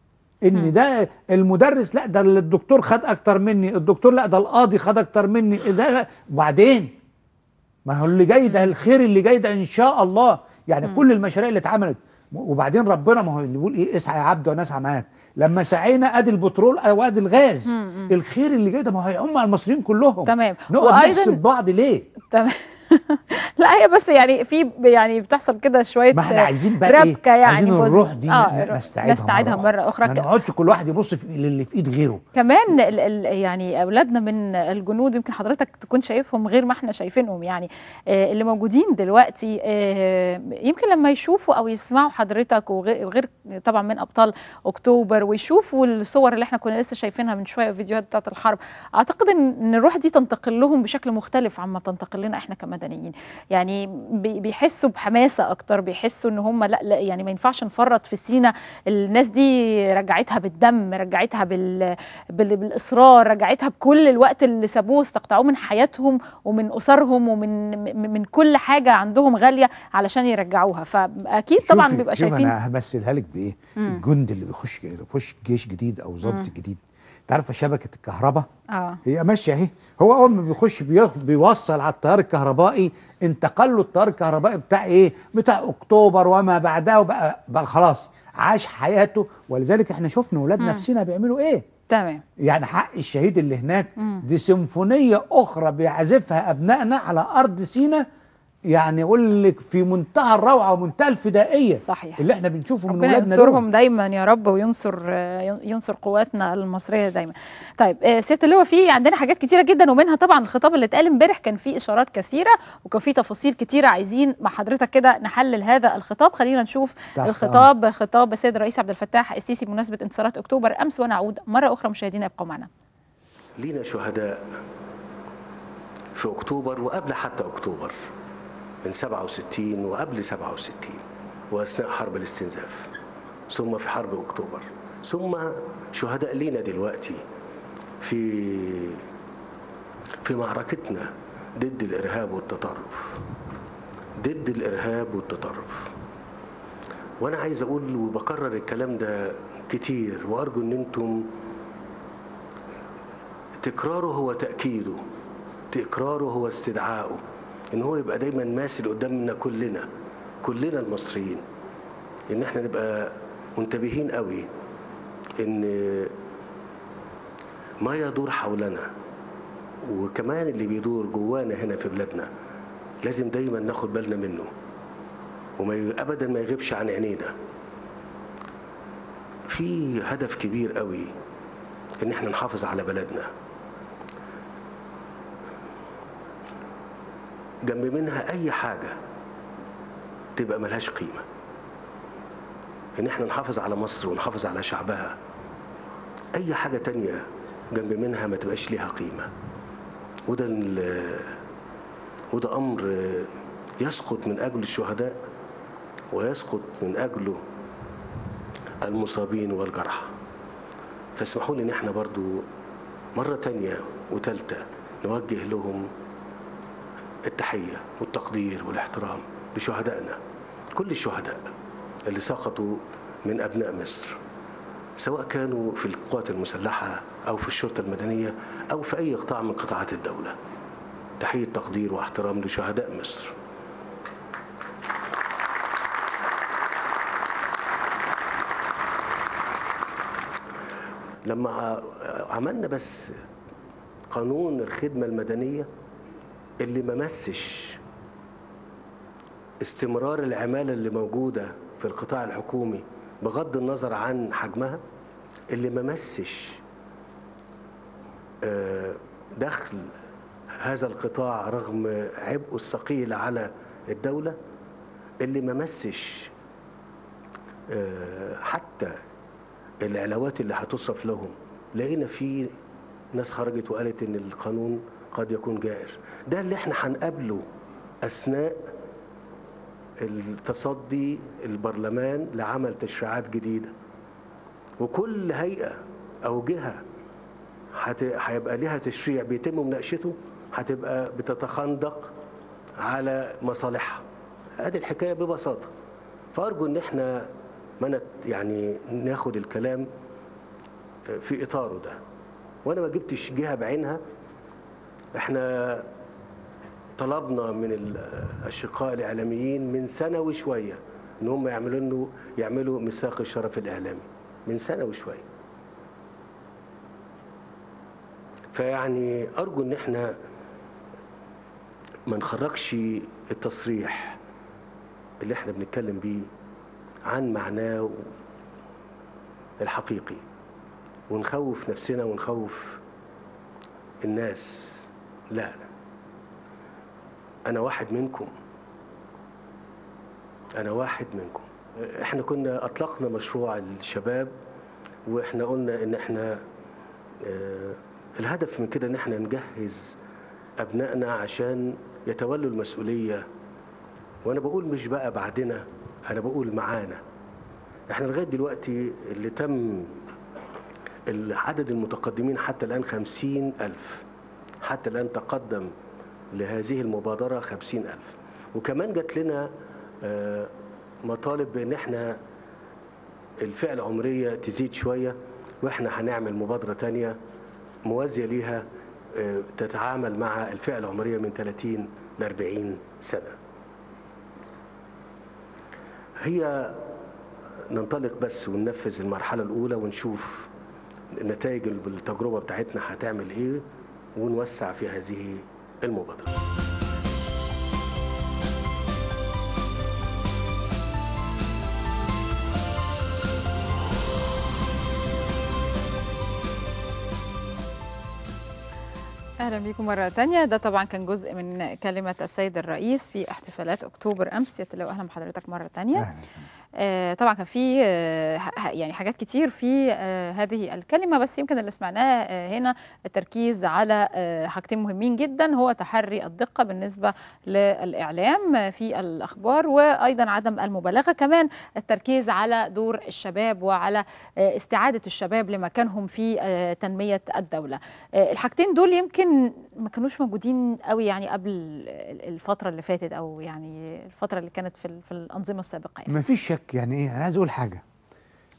ان ده المدرس لا ده الدكتور خد اكتر مني الدكتور لا ده القاضي خد اكتر مني ده لا وبعدين ما هو اللي جاي ده الخير اللي جاي ده ان شاء الله يعني كل المشاريع اللي اتعملت وبعدين ربنا ما هو اللي بيقول ايه اسعى يا عبد وانا اسعى معاك لما سعينا ادي البترول وادي الغاز مم. الخير اللي جاي ده ما هو هيعم على المصريين كلهم تمام نقعد وأيضاً- نحسب بعض ليه تمام لا هي بس يعني في يعني بتحصل كده شويه ما احنا عايزين بقى ايه ربكه يعني عايزين بوز- الروح دي آه ن- نستعيدها, نستعيدها مره اخرى ما ك- نقعدش كل واحد يبص في للي في ايد غيره كمان ال ال يعني اولادنا من الجنود يمكن حضرتك تكون شايفهم غير ما احنا شايفينهم يعني آه اللي موجودين دلوقتي آه يمكن لما يشوفوا او يسمعوا حضرتك وغير وغير طبعا من ابطال اكتوبر ويشوفوا الصور اللي احنا كنا لسه شايفينها من شويه فيديوهات بتاعت الحرب اعتقد ان إن الروح دي تنتقل لهم بشكل مختلف عما تنتقل لنا احنا كمدنيين يعني بي- بيحسوا بحماسه اكتر بيحسوا ان هم لا لا يعني ما ينفعش نفرط في سينا الناس دي رجعتها بالدم رجعتها بال بال- بالاصرار رجعتها بكل الوقت اللي سابوه استقطعوه من حياتهم ومن اسرهم ومن م- من كل حاجه عندهم غاليه علشان يرجعوها فاكيد طبعا شوفي- بيبقى شوفي شايفين انا همثلها لك بايه مم. الجند اللي بيخش بيخش جيش جديد او ضابط مم. جديد انت عارفه شبكه الكهرباء اه هي ماشيه اهي هو اول ما بيخش بيخ- بيوصل على التيار الكهربائي انتقل له التيار الكهربائي بتاع ايه بتاع اكتوبر وما بعدها وبقى بقى خلاص عاش حياته ولذلك احنا شفنا ولادنا مم. في سينا بيعملوا ايه تمام يعني حق الشهيد اللي هناك مم. دي سيمفونيه اخرى بيعزفها ابنائنا على ارض سينا يعني يقول لك في منتهى الروعه ومنتهى الفدائيه صحيح اللي احنا بنشوفه من ربنا ولادنا ينصرهم دول دايما يا رب وينصر آه، ينصر قواتنا المصريه دايما. طيب آه، سياده اللواء في عندنا حاجات كتيره جدا ومنها طبعا الخطاب اللي اتقال امبارح كان فيه اشارات كثيره وكان فيه تفاصيل كتيره عايزين مع حضرتك كده نحلل هذا الخطاب خلينا نشوف تحت الخطاب خطاب السيد الرئيس عبد الفتاح السيسي بمناسبه انتصارات اكتوبر امس ونعود مره اخرى مشاهدينا ابقوا معنا. لينا شهداء في اكتوبر وقبل حتى اكتوبر من 67 وقبل 67 واثناء حرب الاستنزاف ثم في حرب اكتوبر ثم شهداء لينا دلوقتي في في معركتنا ضد الارهاب والتطرف ضد الارهاب والتطرف وانا عايز اقول وبكرر الكلام ده كتير وارجو ان انتم تكراره هو تأكيده تكراره هو استدعائه ان هو يبقى دايما ماسل قدامنا كلنا كلنا المصريين ان احنا نبقى منتبهين قوي ان ما يدور حولنا وكمان اللي بيدور جوانا هنا في بلادنا لازم دايما ناخد بالنا منه وما ي- ابدا ما يغيبش عن عينينا في هدف كبير قوي ان احنا نحافظ على بلدنا جنب منها اي حاجه تبقى ملهاش قيمه ان احنا نحافظ على مصر ونحافظ على شعبها اي حاجه تانية جنب منها ما تبقاش ليها قيمه وده ال- وده امر يسقط من اجل الشهداء ويسقط من اجله المصابين والجرحى فاسمحوا لي ان احنا برضو مره تانية وتالتة نوجه لهم التحيه والتقدير والاحترام لشهدائنا كل الشهداء اللي سقطوا من ابناء مصر سواء كانوا في القوات المسلحه او في الشرطه المدنيه او في اي قطاع من قطاعات الدوله تحيه تقدير واحترام لشهداء مصر لما ع- عملنا بس قانون الخدمة المدنية اللي ما مسش استمرار العمالة اللي موجودة في القطاع الحكومي بغض النظر عن حجمها اللي ما مسش آه، دخل هذا القطاع رغم عبئه الثقيل على الدولة اللي ما مسش آه، حتى العلاوات اللي هتصرف لهم لقينا في ناس خرجت وقالت ان القانون قد يكون جائر ده اللي احنا هنقابله اثناء التصدي البرلمان لعمل تشريعات جديده وكل هيئه او جهه هت- هيبقى لها تشريع بيتم مناقشته هتبقى بتتخندق على مصالحها ادي الحكايه ببساطه فارجو ان احنا ما نت يعني ناخد الكلام في اطاره ده وانا ما جبتش جهه بعينها احنا طلبنا من الاشقاء الاعلاميين من سنه وشويه ان هم يعملوا له يعملوا ميثاق الشرف الاعلامي من سنه وشويه فيعني ارجو ان احنا ما نخرجش التصريح اللي احنا بنتكلم بيه عن معناه الحقيقي ونخوف نفسنا ونخوف الناس لا انا واحد منكم انا واحد منكم احنا كنا اطلقنا مشروع الشباب واحنا قلنا ان احنا آه، الهدف من كده ان احنا نجهز ابنائنا عشان يتولوا المسؤوليه وانا بقول مش بقى بعدنا انا بقول معانا احنا لغايه دلوقتي اللي تم عدد المتقدمين حتى الان خمسين ألف حتى الآن تقدم لهذه المبادرة خمسين ألف وكمان جات لنا آه، مطالب بأن احنا الفئة العمرية تزيد شوية واحنا هنعمل مبادرة تانية موازية ليها آه، تتعامل مع الفئة العمرية من 30 ل 40 سنة هي ننطلق بس وننفذ المرحلة الأولى ونشوف نتائج التجربة بتاعتنا هتعمل إيه ونوسع في هذه المبادرة اهلا بيكم مره تانية ده طبعا كان جزء من كلمه السيد الرئيس في احتفالات اكتوبر امس يا لو اهلا بحضرتك مره تانية آه طبعا كان في آه ح- يعني حاجات كتير في آه هذه الكلمه بس يمكن اللي سمعناه آه هنا التركيز على آه حاجتين مهمين جدا هو تحري الدقه بالنسبه للاعلام آه، في الاخبار وايضا عدم المبالغه كمان التركيز على دور الشباب وعلى آه استعاده الشباب لمكانهم في آه تنميه الدوله آه الحاجتين دول يمكن ما كانوش موجودين قوي يعني قبل الفتره اللي فاتت او يعني الفتره اللي كانت في ال- في الانظمه السابقه يعني. ما فيش شك يعني ايه انا عايز اقول حاجه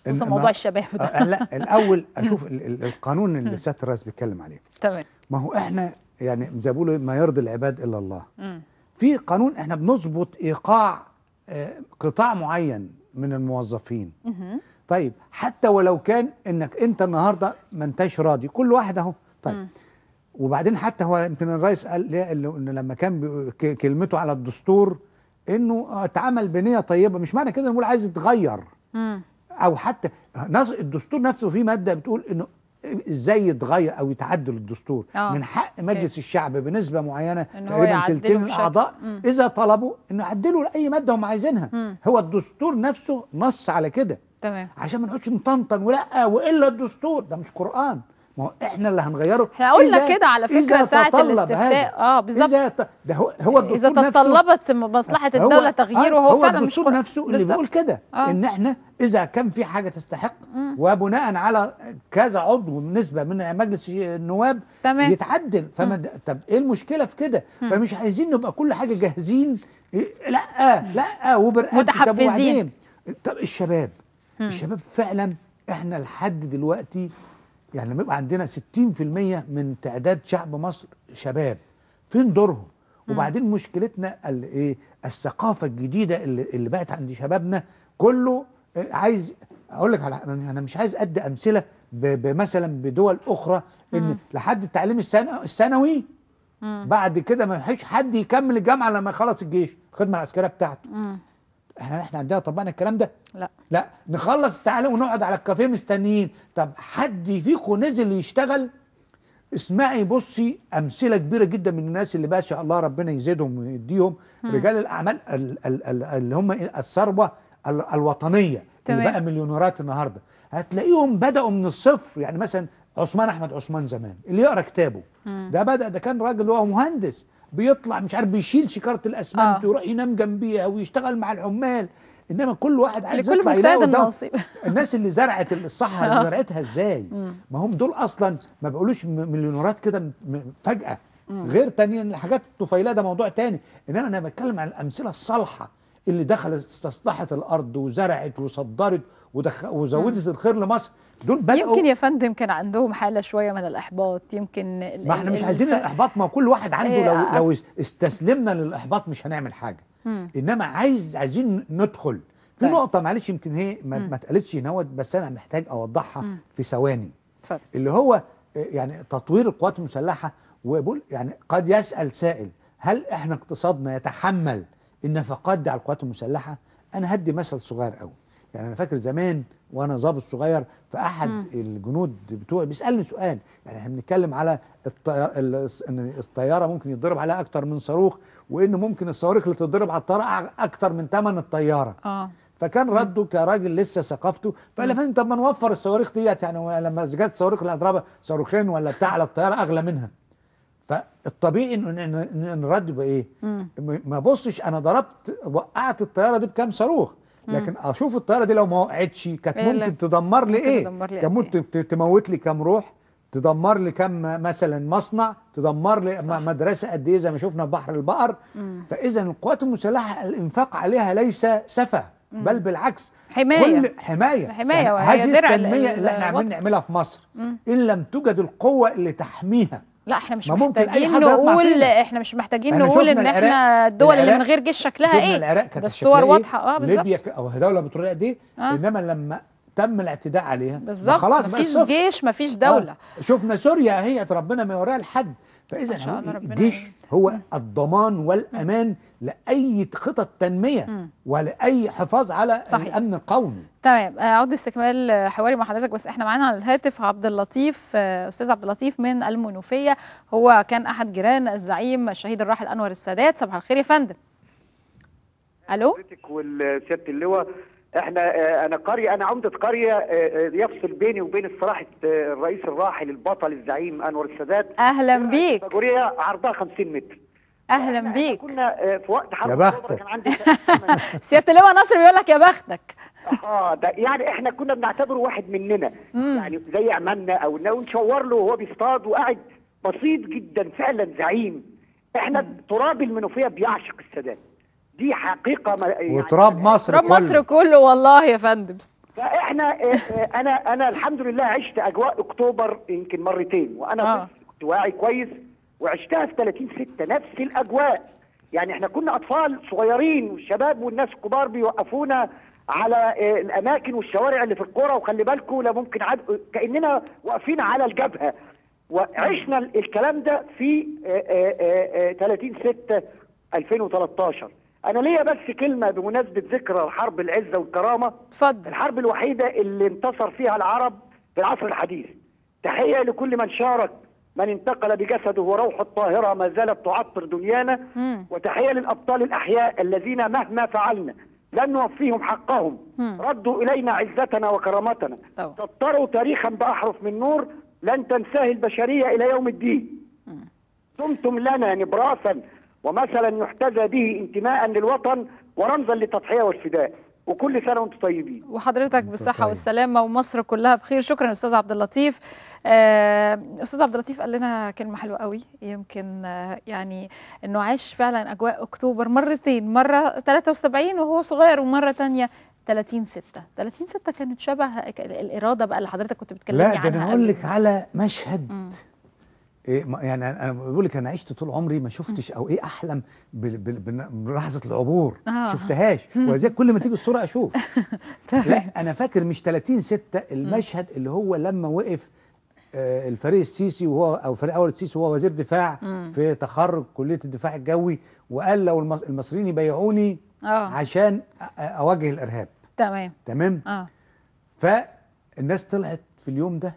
خصوصا إن- موضوع ما- الشباب ده آه، لا الاول اشوف ال- ال- القانون اللي سياده الرئيس بيتكلم عليه تمام ما هو احنا يعني زي ما بيقولوا ما يرضي العباد الا الله مم. في قانون احنا بنظبط ايقاع آه، قطاع معين من الموظفين مهم. طيب حتى ولو كان انك انت النهارده ما انتش راضي كل واحد اهو طيب مم. وبعدين حتى هو يمكن الرئيس قال ليه إنه- انه لما كان بي- ك- كلمته على الدستور انه آه، اتعمل بنيه طيبه مش معنى كده نقول عايز يتغير مم. او حتى نص الدستور نفسه فيه ماده بتقول انه ازاي يتغير او يتعدل الدستور آه. من حق مجلس أوكي. الشعب بنسبه معينه إن هو تقريبا يعدله تلتين بشكل- الاعضاء مم. اذا طلبوا انه يعدلوا لاي ماده هم عايزينها مم. هو الدستور نفسه نص على كده تمام عشان ما نقعدش نطنطن ولا والا الدستور ده مش قران ما هو احنا اللي هنغيره احنا قلنا إذا- كده على فكره إذا ساعه تطلب الاستفتاء هذا. اه بالظبط اذا ت- ده هو هو اذا الدستور نفسه تطلبت مصلحه هو- الدوله تغييره آه، هو هو فعلا مش الدستور قرآن. نفسه اللي بالظبط. بيقول كده آه. ان احنا اذا كان في حاجه تستحق مم. وبناء على كذا عضو نسبه من مجلس النواب تمام. يتعدل فما د- طب ايه المشكله في كده مم. فمش عايزين نبقى كل حاجه جاهزين إيه، لا لا وبرقبتي طب متحفزين. وبعدين؟ طب الشباب مم. الشباب فعلا احنا لحد دلوقتي يعني لما يبقى عندنا 60% من تعداد شعب مصر شباب فين دورهم وبعدين مشكلتنا ال- ايه الثقافه الجديده اللي, اللي بقت عند شبابنا كله آه، عايز اقول لك على انا أنا مش عايز ادي امثله ب- بمثلا بدول اخرى ان مم. لحد التعليم السنة الثانوي مم. بعد كده ما فيش حد يكمل الجامعه لما يخلص الجيش الخدمه العسكريه بتاعته مم. احنا احنا عندنا طبقنا الكلام ده لا لا نخلص التعليم ونقعد على الكافيه مستنيين طب حد فيكم نزل يشتغل اسمعي بصي امثله كبيره جدا من الناس اللي ما شاء الله ربنا يزيدهم ويديهم مم. رجال الاعمال ال- ال- ال- اللي هم إيه؟ الثروه ال- الوطنيه اللي تمام. بقى مليونيرات النهارده هتلاقيهم بداوا من الصفر يعني مثلا عثمان احمد عثمان زمان اللي يقرا كتابه مم. ده بدا ده كان راجل هو مهندس بيطلع مش عارف بيشيل شكاره الاسمنت آه. ويروح ينام جنبيها ويشتغل مع العمال انما كل واحد عايز لكل يطلع مجتهد يلاقي قدامه نصيب. الناس اللي زرعت الصحة اللي آه. زرعتها ازاي مم. ما هم دول اصلا ما بيقولوش م- مليونيرات كده م- م- فجأة مم. غير تانية الحاجات الطفيلة ده موضوع تاني انما انا بتكلم عن الامثلة الصالحة اللي دخلت استصلحت الارض وزرعت وصدرت ودخ... وزودت الخير لمصر دول بدأوا يمكن يا فندم كان عندهم حاله شويه من الاحباط يمكن ال- ما احنا ال- مش عايزين الف- الاحباط ما هو كل واحد عنده إيه، لو لو أص- استسلمنا للاحباط مش هنعمل حاجه مم. انما عايز عايزين ندخل في طيب. نقطه معلش يمكن هي ما, مم. ما اتقالتش نوت بس انا محتاج اوضحها مم. في ثواني اتفضل. اللي هو آه، يعني تطوير القوات المسلحه وبقول يعني قد يسال سائل هل احنا اقتصادنا يتحمل النفقات دي على القوات المسلحه انا هدي مثل صغير قوي يعني انا فاكر زمان وانا ضابط صغير فاحد مم. الجنود بتوعي بيسالني سؤال يعني احنا بنتكلم على الطيار ان الطياره ممكن يتضرب عليها اكتر من صاروخ وان ممكن الصواريخ اللي تتضرب على الطياره اكتر من ثمن الطياره اه فكان رده كراجل لسه ثقافته فقال لي يا فندم طب ما نوفر الصواريخ ديت يعني لما جت الصواريخ اللي اضربها صاروخين ولا بتاع على الطياره اغلى منها فالطبيعي ان ان إن الرد يبقى ايه؟ مم. م- ما بصش انا ضربت وقعت الطياره دي بكام صاروخ لكن اشوف الطياره دي لو ما وقعتش كانت إيه اللي- ممكن تدمر لي ممكن ايه؟ تدمر لي كان قد ممكن ت- تموت لي كام روح تدمر لي كام مثلا مصنع تدمر لي صح. م- مدرسه قد ايه زي ما شفنا في بحر البقر مم. فاذا القوات المسلحه الانفاق عليها ليس سفه مم. بل بالعكس حماية. كل حمايه حماية وهي هذه درع التنميه ال- اللي احنا عاملين الوطن. نعملها في مصر مم. ان لم توجد القوه اللي تحميها لا احنا مش ما ممكن أي محتاجين حد يطمع نقول فينا. احنا مش محتاجين احنا نقول شفنا ان العراق- احنا الدول اللي من العراق- غير جيش شكلها شفنا ايه العراق كانت ده شكلها الصور إيه؟ واضحه اه بالظبط ليبيا ك- او دوله بتروليه دي آه. انما لما تم الاعتداء عليها ما بالظبط خلاص بقت مفيش صفر. جيش مفيش دوله آه. شفنا سوريا هي ربنا ما يوريها لحد فاذا ما شاء هو الله ربنا الجيش هو الضمان والامان لاي خطط تنميه مم. ولاي حفاظ على صحيح. الامن القومي تمام اعود استكمال آه، حواري مع حضرتك بس احنا معانا على الهاتف عبد اللطيف آه، استاذ عبد اللطيف من المنوفيه هو كان احد جيران الزعيم الشهيد الراحل انور السادات صباح الخير يا فندم الو حضرتك والسياده اللواء احنا آه، انا قريه انا عمده قريه آه، آه، يفصل بيني وبين استراحه آه، الرئيس الراحل البطل الزعيم انور السادات اهلا بيك فجوريه عرضها 50 متر اهلا بيك كنا آه، في وقت حرب يا أكتوبر بختك. كان عندي سياده اللواء نصر بيقول لك يا بختك اه ده يعني احنا كنا بنعتبره واحد مننا مم. يعني زي عملنا او إنه نشور له وهو بيصطاد وقاعد بسيط جدا فعلا زعيم احنا تراب المنوفيه بيعشق السادات دي حقيقه ما يعني وتراب مصر تراب كله. مصر كله والله يا فندم فاحنا آه، آه، انا انا الحمد لله عشت اجواء اكتوبر يمكن مرتين وانا آه. كنت واعي كويس وعشتها في 30 6 نفس الاجواء يعني احنا كنا اطفال صغيرين والشباب والناس الكبار بيوقفونا على آه، الاماكن والشوارع اللي في القرى وخلي بالكم لا ممكن عد... كاننا واقفين على الجبهه وعشنا ال- الكلام ده في آه، آه، آه، 30 6 2013 انا ليا بس كلمه بمناسبه ذكرى حرب العزه والكرامه اتفضل الحرب الوحيده اللي انتصر فيها العرب في العصر الحديث تحيه لكل من شارك من انتقل بجسده وروحه الطاهره ما زالت تعطر دنيانا مم. وتحيه للابطال الاحياء الذين مهما فعلنا لن نوفيهم حقهم مم. ردوا الينا عزتنا وكرامتنا طبعا. سطروا تاريخا باحرف من نور لن تنساه البشريه الى يوم الدين دمتم لنا نبراسا ومثلا يحتذى به انتماء للوطن ورمزا للتضحيه والفداء وكل سنه وانتم طيبين وحضرتك بالصحة والسلامة ومصر كلها بخير شكرا أستاذ عبد اللطيف آه، أستاذ عبد اللطيف قال لنا كلمة حلوة قوي يمكن آه، يعني أنه عاش فعلا أجواء أكتوبر مرتين مرة 73 وهو صغير ومرة تانية 30 6 30 6 كانت شبه الإرادة بقى اللي حضرتك كنت بتكلمني لا ده عنها انا اقول قبل. لك على مشهد إيه ما- يعني انا بقول لك انا عشت طول عمري ما شفتش او ايه احلم بال- بال- بال- بلحظه العبور آه. شفتهاش مم. ولذلك كل ما تيجي الصوره اشوف لا انا فاكر مش 30 6 المشهد اللي هو لما وقف آه، الفريق السيسي وهو او فريق اول السيسي وهو وزير دفاع مم. في تخرج كليه الدفاع الجوي وقال لو المص- المصريين يبيعوني اه عشان أ- أ- اواجه الارهاب تمام تمام اه فالناس طلعت في اليوم ده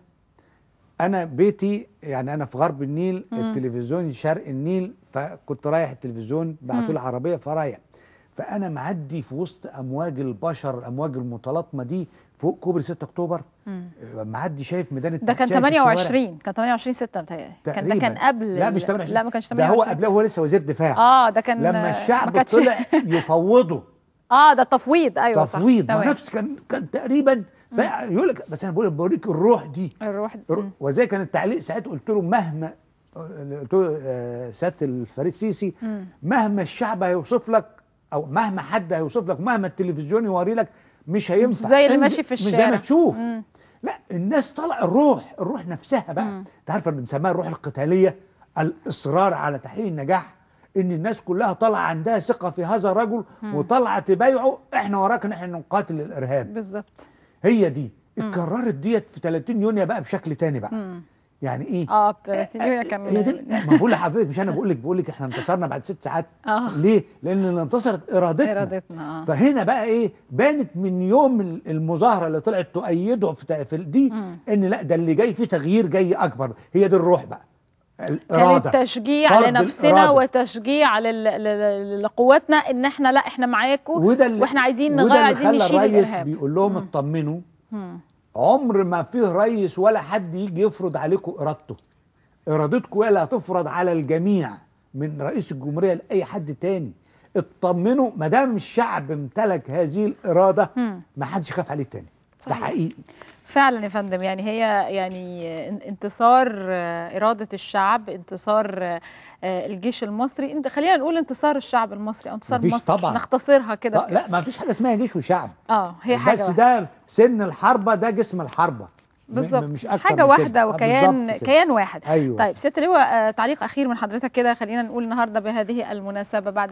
انا بيتي يعني انا في غرب النيل مم. التلفزيون شرق النيل فكنت رايح التلفزيون بعتوا لي مم. عربيه فرايح فانا معدي في وسط امواج البشر الامواج المتلاطمه دي فوق كوبري 6 اكتوبر مم. آه، معدي شايف ميدان ده التحت كان شايف الشوارع. 28 كان 28 6 متهيألي كان ده تقريباً. كان قبل لا مش ال- 28 لا ما كانش ده 28 هو قبله هو لسه وزير دفاع اه ده كان لما ما الشعب كانش- طلع يفوضه اه ده تفويض ايوه صح تفويض ما تمام. نفس كان كان تقريبا زي يقول لك بس انا بقول بوريك الروح دي الروح الر- وزي كان التعليق ساعتها قلت له مهما قلت له آه، سياده الفريق سيسي مم. مهما الشعب هيوصف لك او مهما حد هيوصف لك مهما التلفزيون يوري لك مش هينفع زي اللي انزل- ماشي في مش زي الشارع. ما تشوف مم. لا الناس طلع الروح الروح نفسها بقى انت عارفه اللي بنسميها الروح القتاليه الاصرار على تحقيق النجاح ان الناس كلها طالعه عندها ثقه في هذا الرجل مم. وطالعه تبايعه احنا وراك ان احنا نقاتل الارهاب بالظبط هي دي مم. اتكررت ديت في 30 يونيو بقى بشكل تاني بقى مم. يعني ايه اه 30 يونيو كان هي دي ما بقول لحضرتك مش انا بقول لك بقول لك احنا انتصرنا بعد ست ساعات اه ليه؟ لان اللي انتصرت ارادتنا ارادتنا اه فهنا بقى ايه بانت من يوم ال- المظاهره اللي طلعت تؤيده في في دي مم. ان لا ده اللي جاي فيه تغيير جاي اكبر هي دي الروح بقى كان الاراده التشجيع فرض لنفسنا الإرادة. وتشجيع لل- لل- لقواتنا ان احنا لا احنا معاكم وده اللي واحنا عايزين وده نغير اللي عايزين خلى نشيل الريس الارهاب بيقول لهم اطمنوا مم. عمر ما فيه ريس ولا حد يجي يفرض عليكم ارادته ارادتكم هي اللي هتفرض على الجميع من رئيس الجمهوريه لاي حد تاني اطمنوا ما دام الشعب امتلك هذه الاراده مم. ما حدش يخاف عليه تاني ده صحيح. حقيقي فعلا يا فندم يعني هي يعني ان- انتصار آه، إرادة الشعب انتصار آه، آه، الجيش المصري انت خلينا نقول انتصار الشعب المصري او انتصار مفيش مصر طبعاً. نختصرها كده ط- لا ما فيش حاجه اسمها جيش وشعب اه هي حاجة بس واحدة. ده سن الحربه ده جسم الحربه م- بالظبط مش اكتر حاجه من كده. واحده آه، وكيان بالظبط كده. كيان واحد أيوة. طيب سياده اللواء آه، تعليق اخير من حضرتك كده خلينا نقول النهارده بهذه المناسبه بعد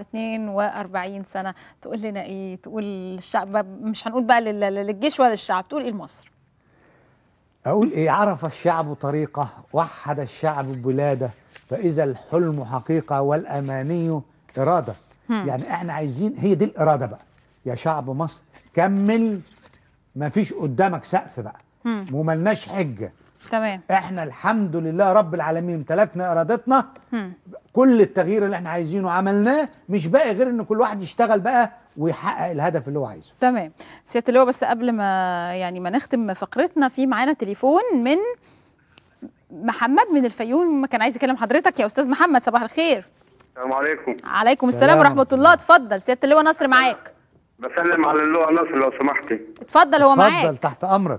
42 سنه تقول لنا ايه تقول الشعب مش هنقول بقى لل- للجيش ولا للشعب تقول ايه لمصر أقول إيه عرف الشعب طريقه وحد الشعب بلاده فإذا الحلم حقيقة والأماني إرادة هم. يعني إحنا عايزين هي دي الإرادة بقى يا شعب مصر كمل ما فيش قدامك سقف بقى هم. وملناش حجة تمام إحنا الحمد لله رب العالمين امتلكنا إرادتنا هم. كل التغيير اللي إحنا عايزينه عملناه مش باقي غير إن كل واحد يشتغل بقى ويحقق الهدف اللي هو عايزه تمام سياده اللواء بس قبل ما يعني ما نختم فقرتنا في معانا تليفون من محمد من الفيوم كان عايز يكلم حضرتك يا استاذ محمد صباح الخير السلام عليكم عليكم السلام سلام. ورحمه الله اتفضل سياده اللواء نصر معاك بسلم على اللواء نصر لو سمحتي اتفضل هو معاك اتفضل تحت أمرك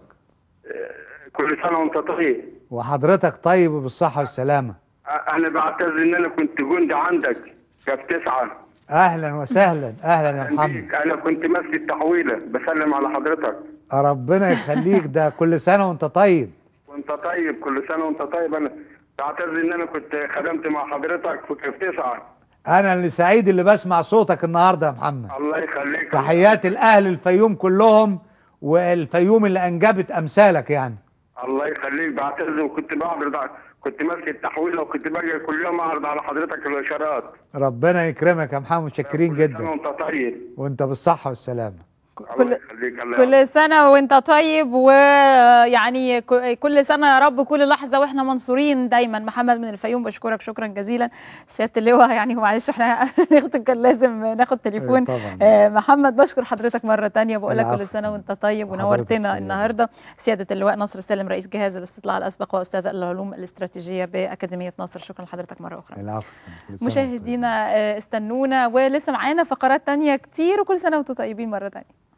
كل سنه وانت طيب وحضرتك طيب وبالصحة والسلامة أ- انا بعتذر ان انا كنت جندي عندك في تسعة اهلا وسهلا اهلا يا محمد انا كنت ماسك التحويله بسلم على حضرتك ربنا يخليك ده كل سنه وانت طيب وانت طيب كل سنه وانت طيب انا بعتذر ان انا كنت خدمت مع حضرتك في كيف تسعه انا اللي سعيد اللي بسمع صوتك النهارده يا محمد الله يخليك تحيات الاهل الفيوم كلهم والفيوم اللي انجبت امثالك يعني الله يخليك بعتذر وكنت بعرض كنت ماسك التحويل وكنت باجي كل يوم اعرض على حضرتك الاشارات ربنا يكرمك يا محمد متشكرين سنه جدا وانت طيب وانت بالصحه والسلامه الله يخليك الله كل سنة وانت طيب ويعني ك- كل سنة يا رب كل لحظة واحنا منصورين دايما محمد من الفيوم بشكرك شكرا جزيلا سيادة اللواء يعني معلش احنا ناخد كان لازم ناخد تليفون طبعاً. آه، محمد بشكر حضرتك مرة تانية بقول لك العفو. كل سنة وانت طيب وحضرتك ونورتنا طيب. النهاردة سيادة اللواء نصر سالم رئيس جهاز الاستطلاع الأسبق وأستاذ العلوم الاستراتيجية بأكاديمية نصر شكرا لحضرتك مرة أخرى العفو كل سنة وأنت طيب. مشاهدينا آه، استنونا ولسه معانا فقرات تانية كتير وكل سنة وانتم طيبين مرة تانية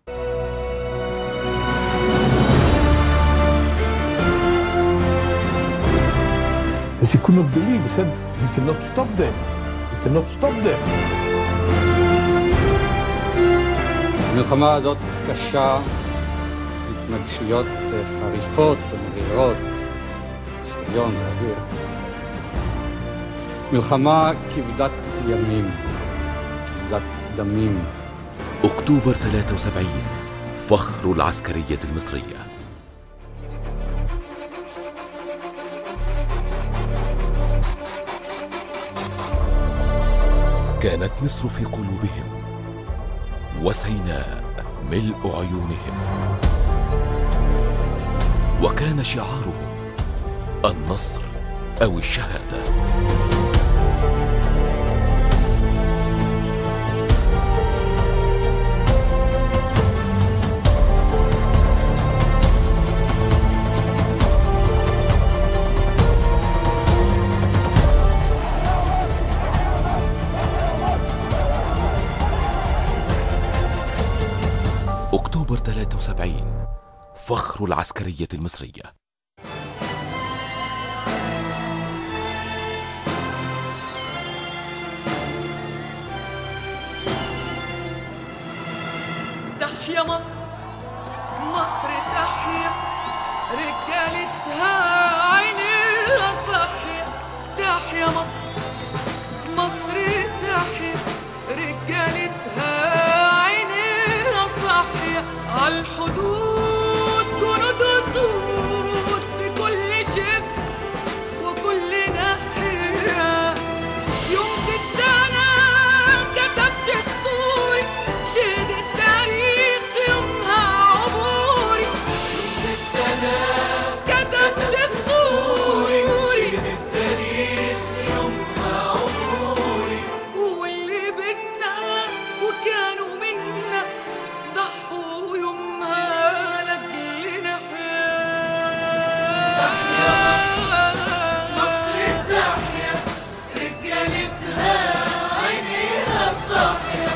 But you couldn't believe. He said, we cannot stop them. We cannot stop them. המלחמה הזאת קשה, התנגשויות חריפות ומרירות, שריון ואוויר. מלחמה כבדת ימים, כבדת דמים. أكتوبر 73 فخر العسكرية المصرية كانت مصر في قلوبهم وسيناء ملء عيونهم وكان شعارهم النصر أو الشهادة أكتوبر 73 فخر العسكرية المصرية تحيا مصر مصر تحيا رجالتها عينيها صحيا تحيا مصر مصر تحيا رجالتها عينيها صحيا عالحدود جنود وسود في كل شبر وكل ناحية يوم ستنا كتب دستوري شهد التاريخ يومها عبوري يوم ستنا كتب دستوري شهد التاريخ يومها عبوري واللي بينا وكانوا منا ضحوا يومها لأجلنا تحيا مصر تحيا رجالتها عينيها صاحية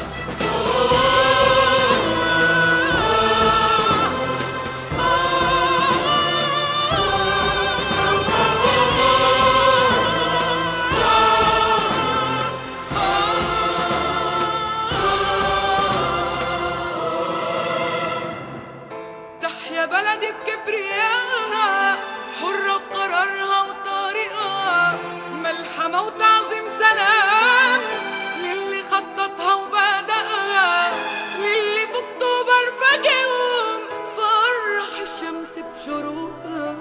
تحيا بلدي بكبريائها حرة في قرارها وطريقها ملحمة وتعظيم سلام للي خططها وبدأها واللي في أكتوبر فاجئهم فرح الشمس بشروقها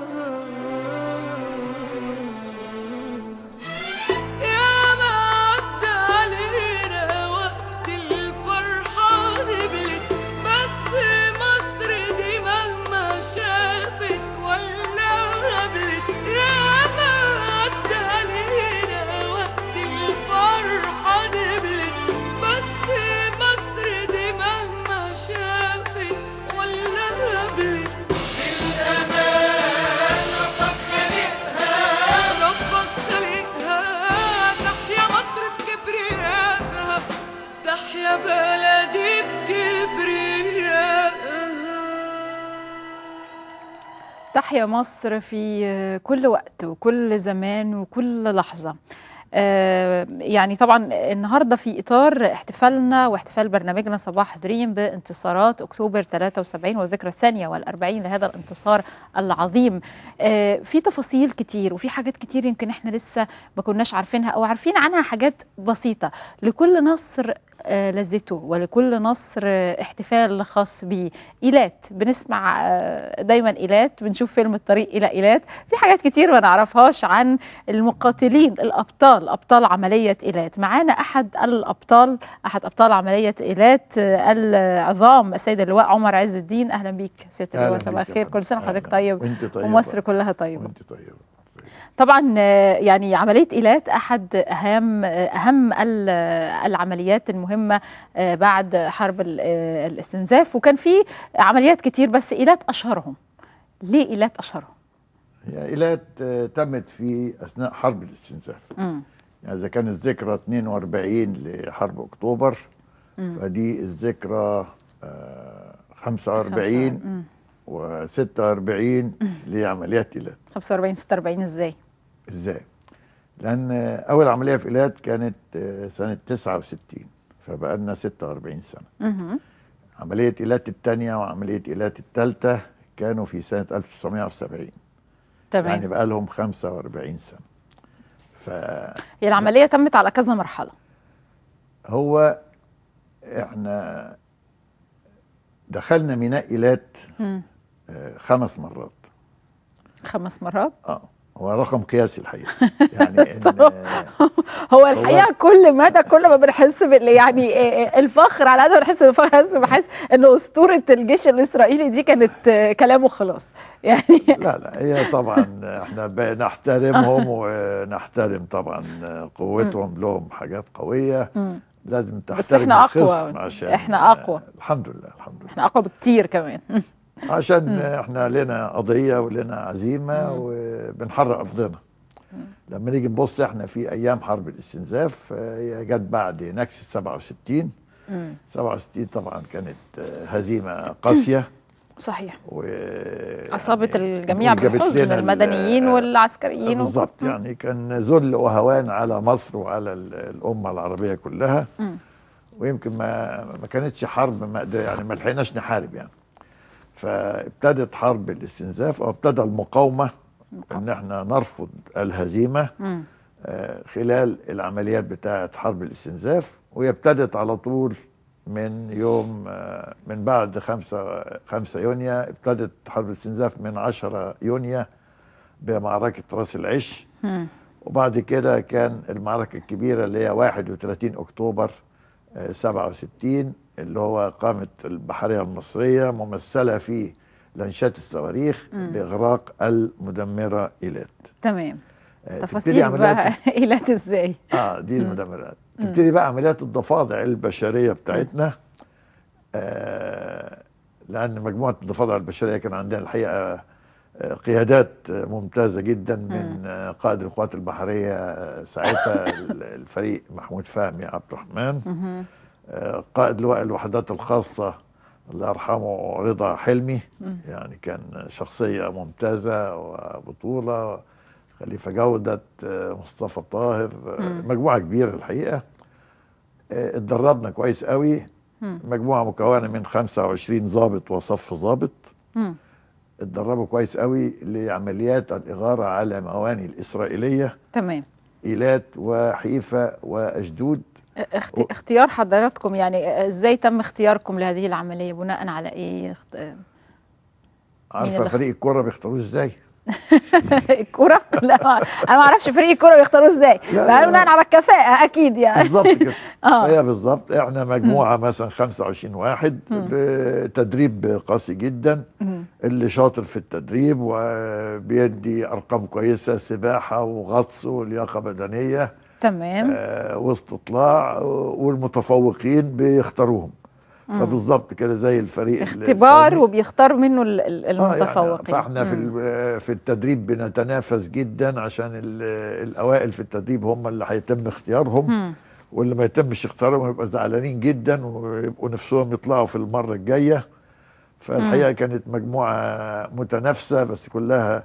يا ما عدى علينا وقت الفرحة دبلت بس مصر دي مهما شافت ولا قبلت يا ما عدى علينا وقت الفرحة دبلت بس مصر دي مهما شافت ولا قبلت بالأمان ربك خالقها ربك خالقها تحيا مصر بكبريائها تحيا بلدي بكبريائها تحيا مصر في كل وقت وكل زمان وكل لحظة آه، يعني طبعا النهارده في اطار احتفالنا واحتفال برنامجنا صباح دريم بانتصارات اكتوبر 73 والذكرى الثانيه والأربعين لهذا الانتصار العظيم آه، في تفاصيل كتير وفي حاجات كتير يمكن احنا لسه ما كناش عارفينها او عارفين عنها حاجات بسيطه لكل نصر آه، لذته ولكل نصر آه، احتفال خاص بيه ايلات بنسمع آه، دايما ايلات بنشوف فيلم الطريق الى ايلات في حاجات كتير ما نعرفهاش عن المقاتلين الابطال ابطال عمليه ايلات معانا احد الابطال احد ابطال عمليه ايلات آه، العظام السيد اللواء عمر عز الدين اهلا بيك سياده أهلا اللواء بيك صباح يا الخير فندم. كل سنه وحضرتك طيب وانت طيبة. ومصر كلها طيبه وانت طيبة طبعا آه، يعني عمليه ايلات احد اهم آه، اهم ال- العمليات المهمه آه، بعد حرب ال- آه، الاستنزاف وكان في عمليات كتير بس ايلات اشهرهم ليه ايلات اشهرهم هي إيلات آه، تمت في أثناء حرب الاستنزاف مم. يعني إذا كانت الذكرى 42 لحرب أكتوبر مم. فدي الذكرى آه، 45 مم. و 46 لعمليات إيلات 45 46 ازاي ازاي؟ لأن أول عملية في إيلات كانت آه، سنة 69 فبقى لنا 46 سنة مهم. عملية إيلات الثانية وعملية إيلات الثالثة كانوا في سنة 1970 تمام يعني بقى لهم 45 سنة هي العمليه تمت على كذا مرحله فهو احنا دخلنا ميناء إيلات مم. آه، خمس مرات خمس مرات اه هو رقم قياسي الحقيقة يعني إن هو الحقيقه كل مدى كل ما بنحس بال يعني آه، آه، الفخر على قد ما بنحس بالفخر بحس ان اسطوره الجيش الاسرائيلي دي كانت آه، كلامه خلاص يعني لا لا هي طبعا احنا ب- نحترمهم ونحترم طبعا قوتهم لهم حاجات قوية مم. لازم تحترم بس احنا الخصم اقوى عشان احنا اقوى الحمد لله الحمد لله احنا اقوى بكتير كمان عشان مم. احنا لنا قضية ولنا عزيمة وبنحرر أرضنا لما نيجي نبص احنا في أيام حرب الاستنزاف آه، هي جت بعد نكسة 67 مم. 67 طبعا كانت آه، هزيمة قاسية صحيح و اصابت الجميع جابت بالحزن لنا ال- المدنيين والعسكريين بالظبط يعني كان ذل وهوان على مصر وعلى ال- الأمة العربية كلها مم. ويمكن ما ما كانتش حرب ما قدر- يعني ما لحقناش نحارب يعني فابتدت حرب الاستنزاف او ابتدى المقاومه ان احنا نرفض الهزيمه مم. آه، خلال العمليات بتاعه حرب الاستنزاف وهي ابتدت على طول من يوم آه، من بعد 5 5 يونيو ابتدت حرب الاستنزاف من 10 يونيو بمعركه راس العش مم. وبعد كده كان المعركة الكبيرة اللي هي 31 أكتوبر آه، 67 اللي هو قامت البحرية المصرية ممثلة في لانشات الصواريخ مم. بإغراق المدمرة إيلات تمام آه، تفاصيل تبتدي عمليات بقى ايلات ازاي اه دي مم. المدمرات مم. تبتدي بقى عمليات الضفادع البشرية بتاعتنا آه لأن مجموعة الضفادع البشرية كان عندنا الحقيقة آه، قيادات آه، ممتازة جدا من آه، قائد القوات البحرية آه، ساعتها ال- الفريق محمود فهمي عبد الرحمن مهم. آه، قائد لواء الوحدات الخاصة الله يرحمه رضا حلمي مم. يعني كان شخصية ممتازة وبطولة خليفة جودة آه، مصطفى طاهر آه، مم. مجموعة كبيرة الحقيقة آه، اتدربنا كويس قوي مم. مجموعة مكونة من 25 ضابط وصف ضابط مم. اتدربوا كويس قوي لعمليات الإغارة على مواني الإسرائيلية تمام إيلات وحيفا وأشدود اخت... اختيار حضراتكم يعني ازاي تم اختياركم لهذه العمليه بناء على ايه اخت... عارفة اللي فريق الكرة بيختاروه ازاي؟ الكرة؟ لا ما- انا ما اعرفش فريق الكرة بيختاروا ازاي لا، بقى لا. بناء على الكفاءة اكيد يعني بالظبط كده اه فهي بالظبط احنا مجموعة مثلا 25 واحد مم. بتدريب قاسي جدا مم. اللي شاطر في التدريب وبيدي أرقام كويسة سباحة وغطس ولياقة بدنية تمام آه، واستطلاع والمتفوقين بيختاروهم مم. فبالظبط كده زي الفريق ال- اختبار القومي. وبيختار منه ال- ال- آه، يعني المتفوقين فاحنا في مم. ال- في التدريب بنتنافس جدا عشان ال- الاوائل في التدريب هم اللي هيتم اختيارهم مم. واللي ما يتمش اختيارهم يبقى زعلانين جدا ويبقوا نفسهم يطلعوا في المره الجايه فالحقيقه كانت مجموعه متنافسه بس كلها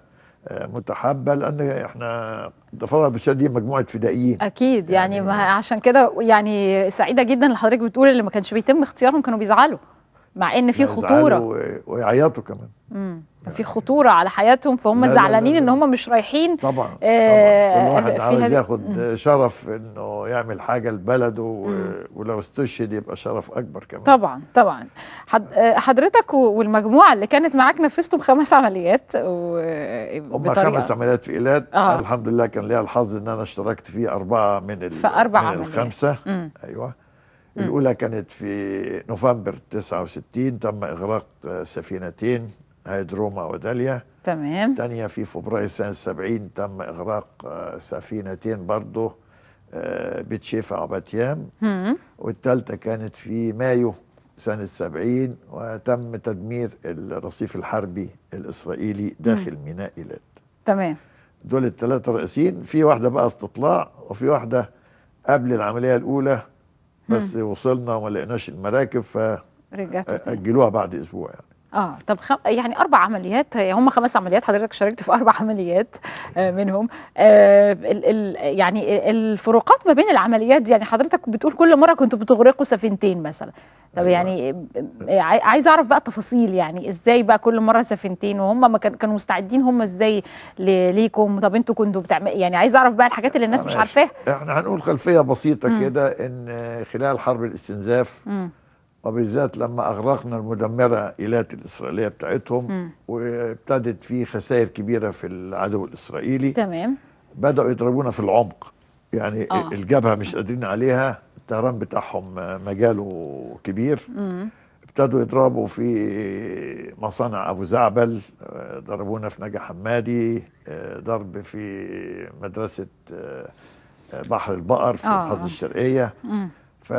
آه، متحابه لان احنا الضفادع البشريه دي مجموعه فدائيين اكيد يعني, ما عشان كده يعني سعيده جدا اللي حضرتك بتقول اللي ما كانش بيتم اختيارهم كانوا بيزعلوا مع ان في يزعلوا خطوره و- ويعيطوا كمان امم في خطوره على حياتهم فهم لا، لا، زعلانين لا، ان هم مش رايحين طبعا آه كل واحد في عاوز هذه- ياخد شرف انه يعمل حاجه لبلده و... ولو استشهد يبقى شرف اكبر كمان طبعا طبعا حد- آه، حضرتك و- والمجموعه اللي كانت معاك نفذتوا بخمس عمليات و... هم بطريقة- خمس عمليات في ايلات آه. آه. الحمد لله كان ليا الحظ ان انا اشتركت في اربعه من ال... في أربع من عمليات. الخمسه مم. ايوه الاولى كانت في نوفمبر 69 تم اغراق آه، سفينتين هيدروما وداليا تمام الثانيه في فبراير سنه 70 تم اغراق آه، سفينتين برضه آه، بيت شيفا وباتيام مم. والثالثه كانت في مايو سنة 70 وتم تدمير الرصيف الحربي الإسرائيلي داخل ميناء إيلات تمام دول الثلاثة رئيسيين في واحدة بقى استطلاع وفي واحدة قبل العملية الأولى بس وصلنا وما لقيناش المراكب رجعتوا تاني. فأجلوها بعد أسبوع يعني اه طب خم... يعني اربع عمليات هم خمس عمليات حضرتك شاركت في اربع عمليات آه منهم آه ال... ال... يعني الفروقات ما بين العمليات دي يعني حضرتك بتقول كل مره كنتوا بتغرقوا سفينتين مثلا طب أيوة. يعني آه، عاي- عايزه اعرف بقى تفاصيل يعني ازاي بقى كل مره سفينتين وهم ما كان... كانوا مستعدين هم ازاي ل... ليكم طب انتوا كنتوا بتعمل يعني عايزه اعرف بقى الحاجات اللي الناس مش ماشي. عارفاها احنا هنقول خلفية بسيطة مم. كده إن خلال حرب الاستنزاف مم. وبالذات لما أغرقنا المدمرة إيلات الإسرائيلية بتاعتهم مم. وابتدت في خسائر كبيرة في العدو الإسرائيلي تمام بدأوا يضربونا في العمق يعني آه. آه. الجبهة مش قادرين عليها الطيران بتاعهم مجاله كبير مم. ابتدوا يضربوا في مصانع أبو زعبل آه، ضربونا في نجا حمادي آه، ضرب في مدرسة آه، آه، بحر البقر في آه. الحظ الشرقية مم.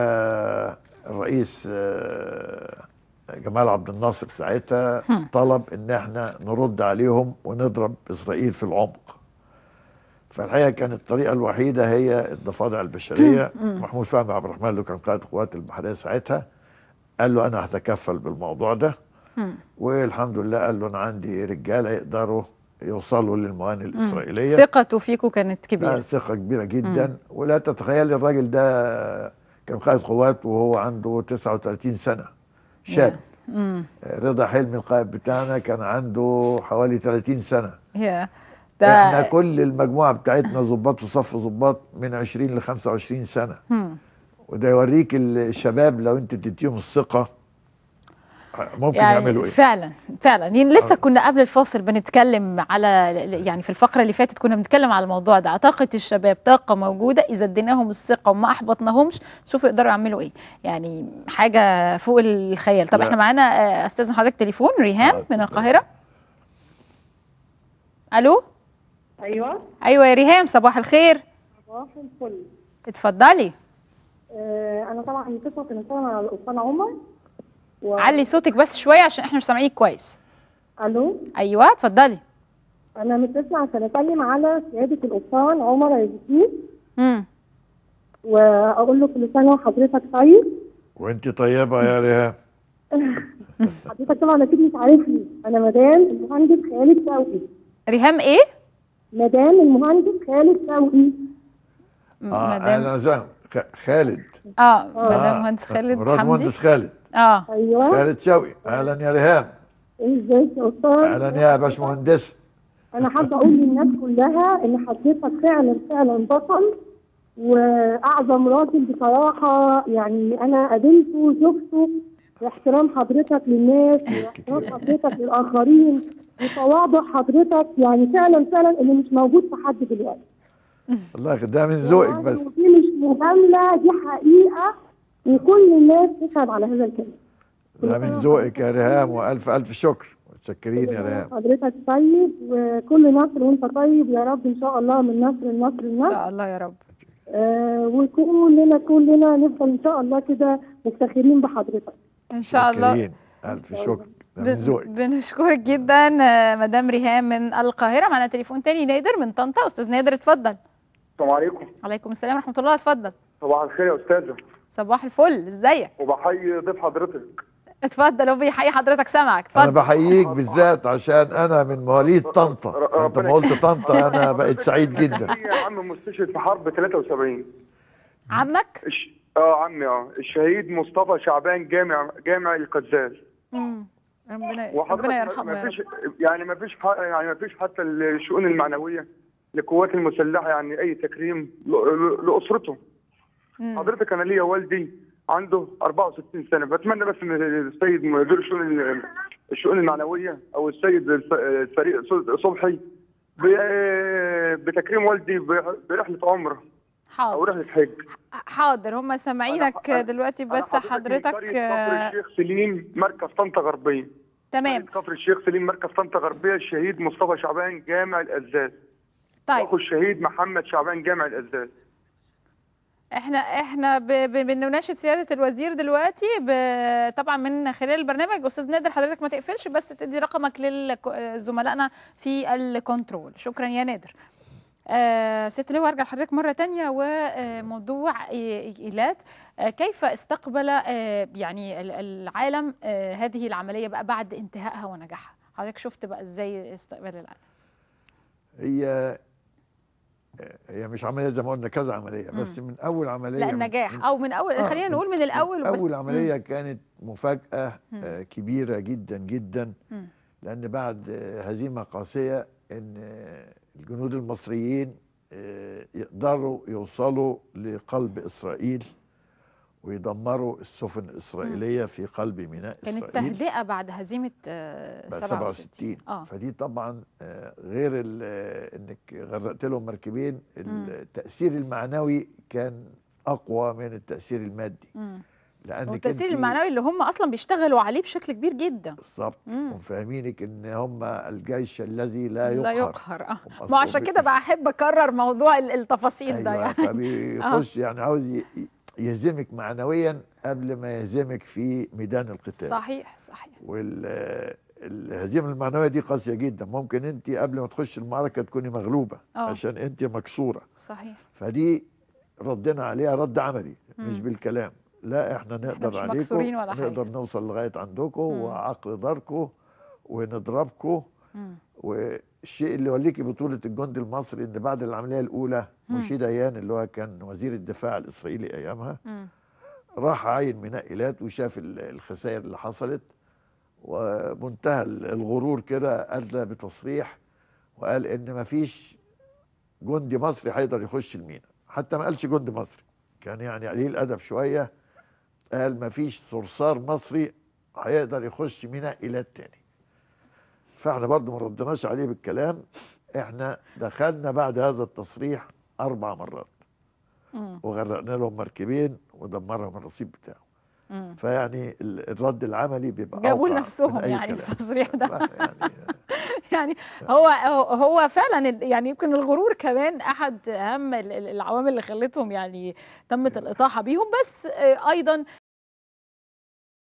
فالرئيس آه، جمال عبد الناصر ساعتها هم. طلب ان احنا نرد عليهم ونضرب اسرائيل في العمق فالحقيقه كانت الطريقه الوحيده هي الضفادع البشريه مم. محمود فهمي عبد الرحمن اللي كان قائد القوات البحريه ساعتها قال له انا هتكفل بالموضوع ده مم. والحمد لله قال له انا عندي رجاله يقدروا يوصلوا للموانئ الاسرائيليه ثقته فيكم كانت لا كبيره ثقة كبيرة جدا ولا تتخيل الراجل ده كان قائد قوات وهو عنده 39 سنة شاب مم. رضا حلمي القائد بتاعنا كان عنده حوالي 30 سنة يا احنا ده كل المجموعة بتاعتنا ضباط وصف ضباط من 20 ل 25 سنة مم. وده يوريك الشباب لو انت تديهم الثقة ممكن يعني يعملوا ايه فعلا فعلا يعني لسه كنا قبل الفاصل بنتكلم على يعني في الفقره اللي فاتت كنا بنتكلم على الموضوع ده طاقه الشباب طاقه موجوده اذا اديناهم الثقه وما احبطناهمش شوفوا يقدروا يعملوا ايه يعني حاجه فوق الخيال طب لا. احنا معانا آه، استاذن حضرتك تليفون ريهام من القاهره الو ايوه ايوه يا ريهام صباح الخير صباح الفل اتفضلي آه انا طبعا متصله تليفون على القبطان عمر و... علي صوتك بس شويه عشان احنا مش سامعينك كويس الو ايوه اتفضلي انا متصله عشان اسلم على سياده القبطان عمر الزكي امم واقول له كل سنه وحضرتك طيب وانت طيبة يا ريهام حضرتك طبعا اكيد مش عارفني انا مدام المهندس خالد توقي ريهام ايه مدام المهندس خالد توقي اه مدام اهلا وسهلا خ- خالد اه مدام مهندس خالد مرات حمدي مهندس خالد اه ايوه خالد شوقي اهلا يا ريهام ازيك يا استاذ اهلا يا باشمهندس انا حابه اقول للناس كلها ان حضرتك فعلا فعلا بطل واعظم راجل بصراحه يعني انا قابلته شفته واحترام حضرتك للناس واحترام حضرتك للاخرين وتواضع حضرتك يعني فعلا فعلا اللي مش موجود في حد دلوقتي الله يخليك ده من ذوقك بس ودي مش مجامله دي حقيقه وكل الناس تشهد على هذا الكلام ده من ذوقك يا ريهام والف الف شكر متشكرين يا ريهام حضرتك طيب وكل نصر وانت طيب يا رب ان شاء الله من نصر لنصر ان لنصر شاء الله يا رب آه وكلنا كلنا نفضل ان شاء الله كده مفتخرين بحضرتك ان شاء الله متشكرين الف شكر ده من ب- ذوقك بنشكرك جدا آه، مدام ريهام من القاهره معنا تليفون تاني نادر من طنطا استاذ نادر اتفضل السلام عليكم عليكم السلام ورحمه الله اتفضل صباح الخير يا استاذه صباح الفل ازيك وبحيي ضيف حضرتك اتفضل هو بيحيي حضرتك سامعك انا اتفضل بحييك بالذات عشان انا من مواليد طنطا فانت ما قلت طنطا انا بقيت سعيد جدا يا عم مستشهد في حرب 73 عمك الش... اه عمي اه الشهيد مصطفى شعبان جامع جامع القزاز مم. ربنا وحضرتك ربنا ما- يرحمه ما يا رب فيش يعني ما فيش ح- يعني ما فيش حتى الشؤون المعنويه للقوات المسلحه يعني اي تكريم ل- ل- لاسرته مم. حضرتك انا ليا والدي عنده 64 سنه بتمنى بس ان السيد مدير الشؤون الشؤون المعنويه او السيد الف- الفريق صبحي ب- بتكريم والدي ب- برحله عمره او حاضر رحله حج حاضر هم سامعينك دلوقتي بس أنا حضرتك من قرية كفر آه، الشيخ سليم مركز طنطا غربيه تمام كفر الشيخ سليم مركز طنطا غربيه الشهيد مصطفى شعبان جامع الازاز طيب واخو الشهيد محمد شعبان جامع الازاز احنا احنا ب- ب- بنناشد سياده الوزير دلوقتي ب- طبعا من خلال البرنامج استاذ نادر حضرتك ما تقفلش بس تدي رقمك لزملائنا في الكنترول شكرا يا نادر آه ست لواء ارجع لحضرتك مره تانية وموضوع إي- ايلات آه كيف استقبل آه يعني ال- العالم آه هذه العمليه بقى بعد انتهائها ونجاحها حضرتك شفت بقى ازاي استقبال العالم هي هي مش عمليه زي ما قلنا كذا عمليه بس من اول عمليه لا من- النجاح او من اول آه، خلينا نقول من الاول بس اول عمليه مم. كانت مفاجاه مم. آه، كبيره جدا جدا مم. لان بعد آه، هزيمه قاسيه ان آه، الجنود المصريين آه، يقدروا يوصلوا لقلب اسرائيل ويدمروا السفن الاسرائيليه في قلب ميناء كانت اسرائيل تهدئه بعد هزيمه آه، بقى 67 67 اه فدي طبعا آه، غير ال- آه، انك غرقت لهم مركبين مم. التاثير المعنوي كان اقوى من التاثير المادي مم. لانك والتاثير انت- المعنوي اللي هم اصلا بيشتغلوا عليه بشكل كبير جدا بالظبط مم. وفاهمينك ان هم الجيش الذي لا يقهر لا يقهر اه هم ما عشان أصلاً كده بقى احب اكرر موضوع ال- التفاصيل ده ايوه يعني فبيخش يعني عاوز ي- يهزمك معنويا قبل ما يهزمك في ميدان القتال صحيح صحيح والهزيمه المعنويه دي قاسيه جدا ممكن انت قبل ما تخش المعركه تكوني مغلوبه آه. عشان انت مكسوره صحيح فدي ردنا عليها رد عملي مش مم. بالكلام لا احنا نقدر مش عليكم مكسورين ولا حاجة. نقدر نوصل لغايه عندكم مم. وعقل داركم ونضربكم مم. والشيء اللي يوليكي بطولة الجندي المصري ان بعد العملية الأولى مم. مشيد أيان اللي هو كان وزير الدفاع الإسرائيلي أيامها مم. راح عاين ميناء إيلات وشاف ال- الخسائر اللي حصلت ومنتهى الغرور كده أدلى بتصريح وقال إن مفيش جندي مصري هيقدر يخش الميناء حتى ما قالش جندي مصري كان يعني قليل أدب شوية قال مفيش صرصار مصري هيقدر يخش ميناء إيلات تاني فاحنا برضو ما ردناش عليه بالكلام احنا دخلنا بعد هذا التصريح اربع مرات مم. وغرقنا لهم مركبين ودمرهم الرصيد بتاعه مم. فيعني ال- الرد العملي بيبقى جابوا أوقع لنفسهم من أي يعني كلام. في التصريح ده يعني يعني هو هو هو فعلا ال- يعني يمكن الغرور كمان احد اهم ال- ال- العوامل اللي خلتهم يعني تمت الاطاحه بيهم بس آه، ايضا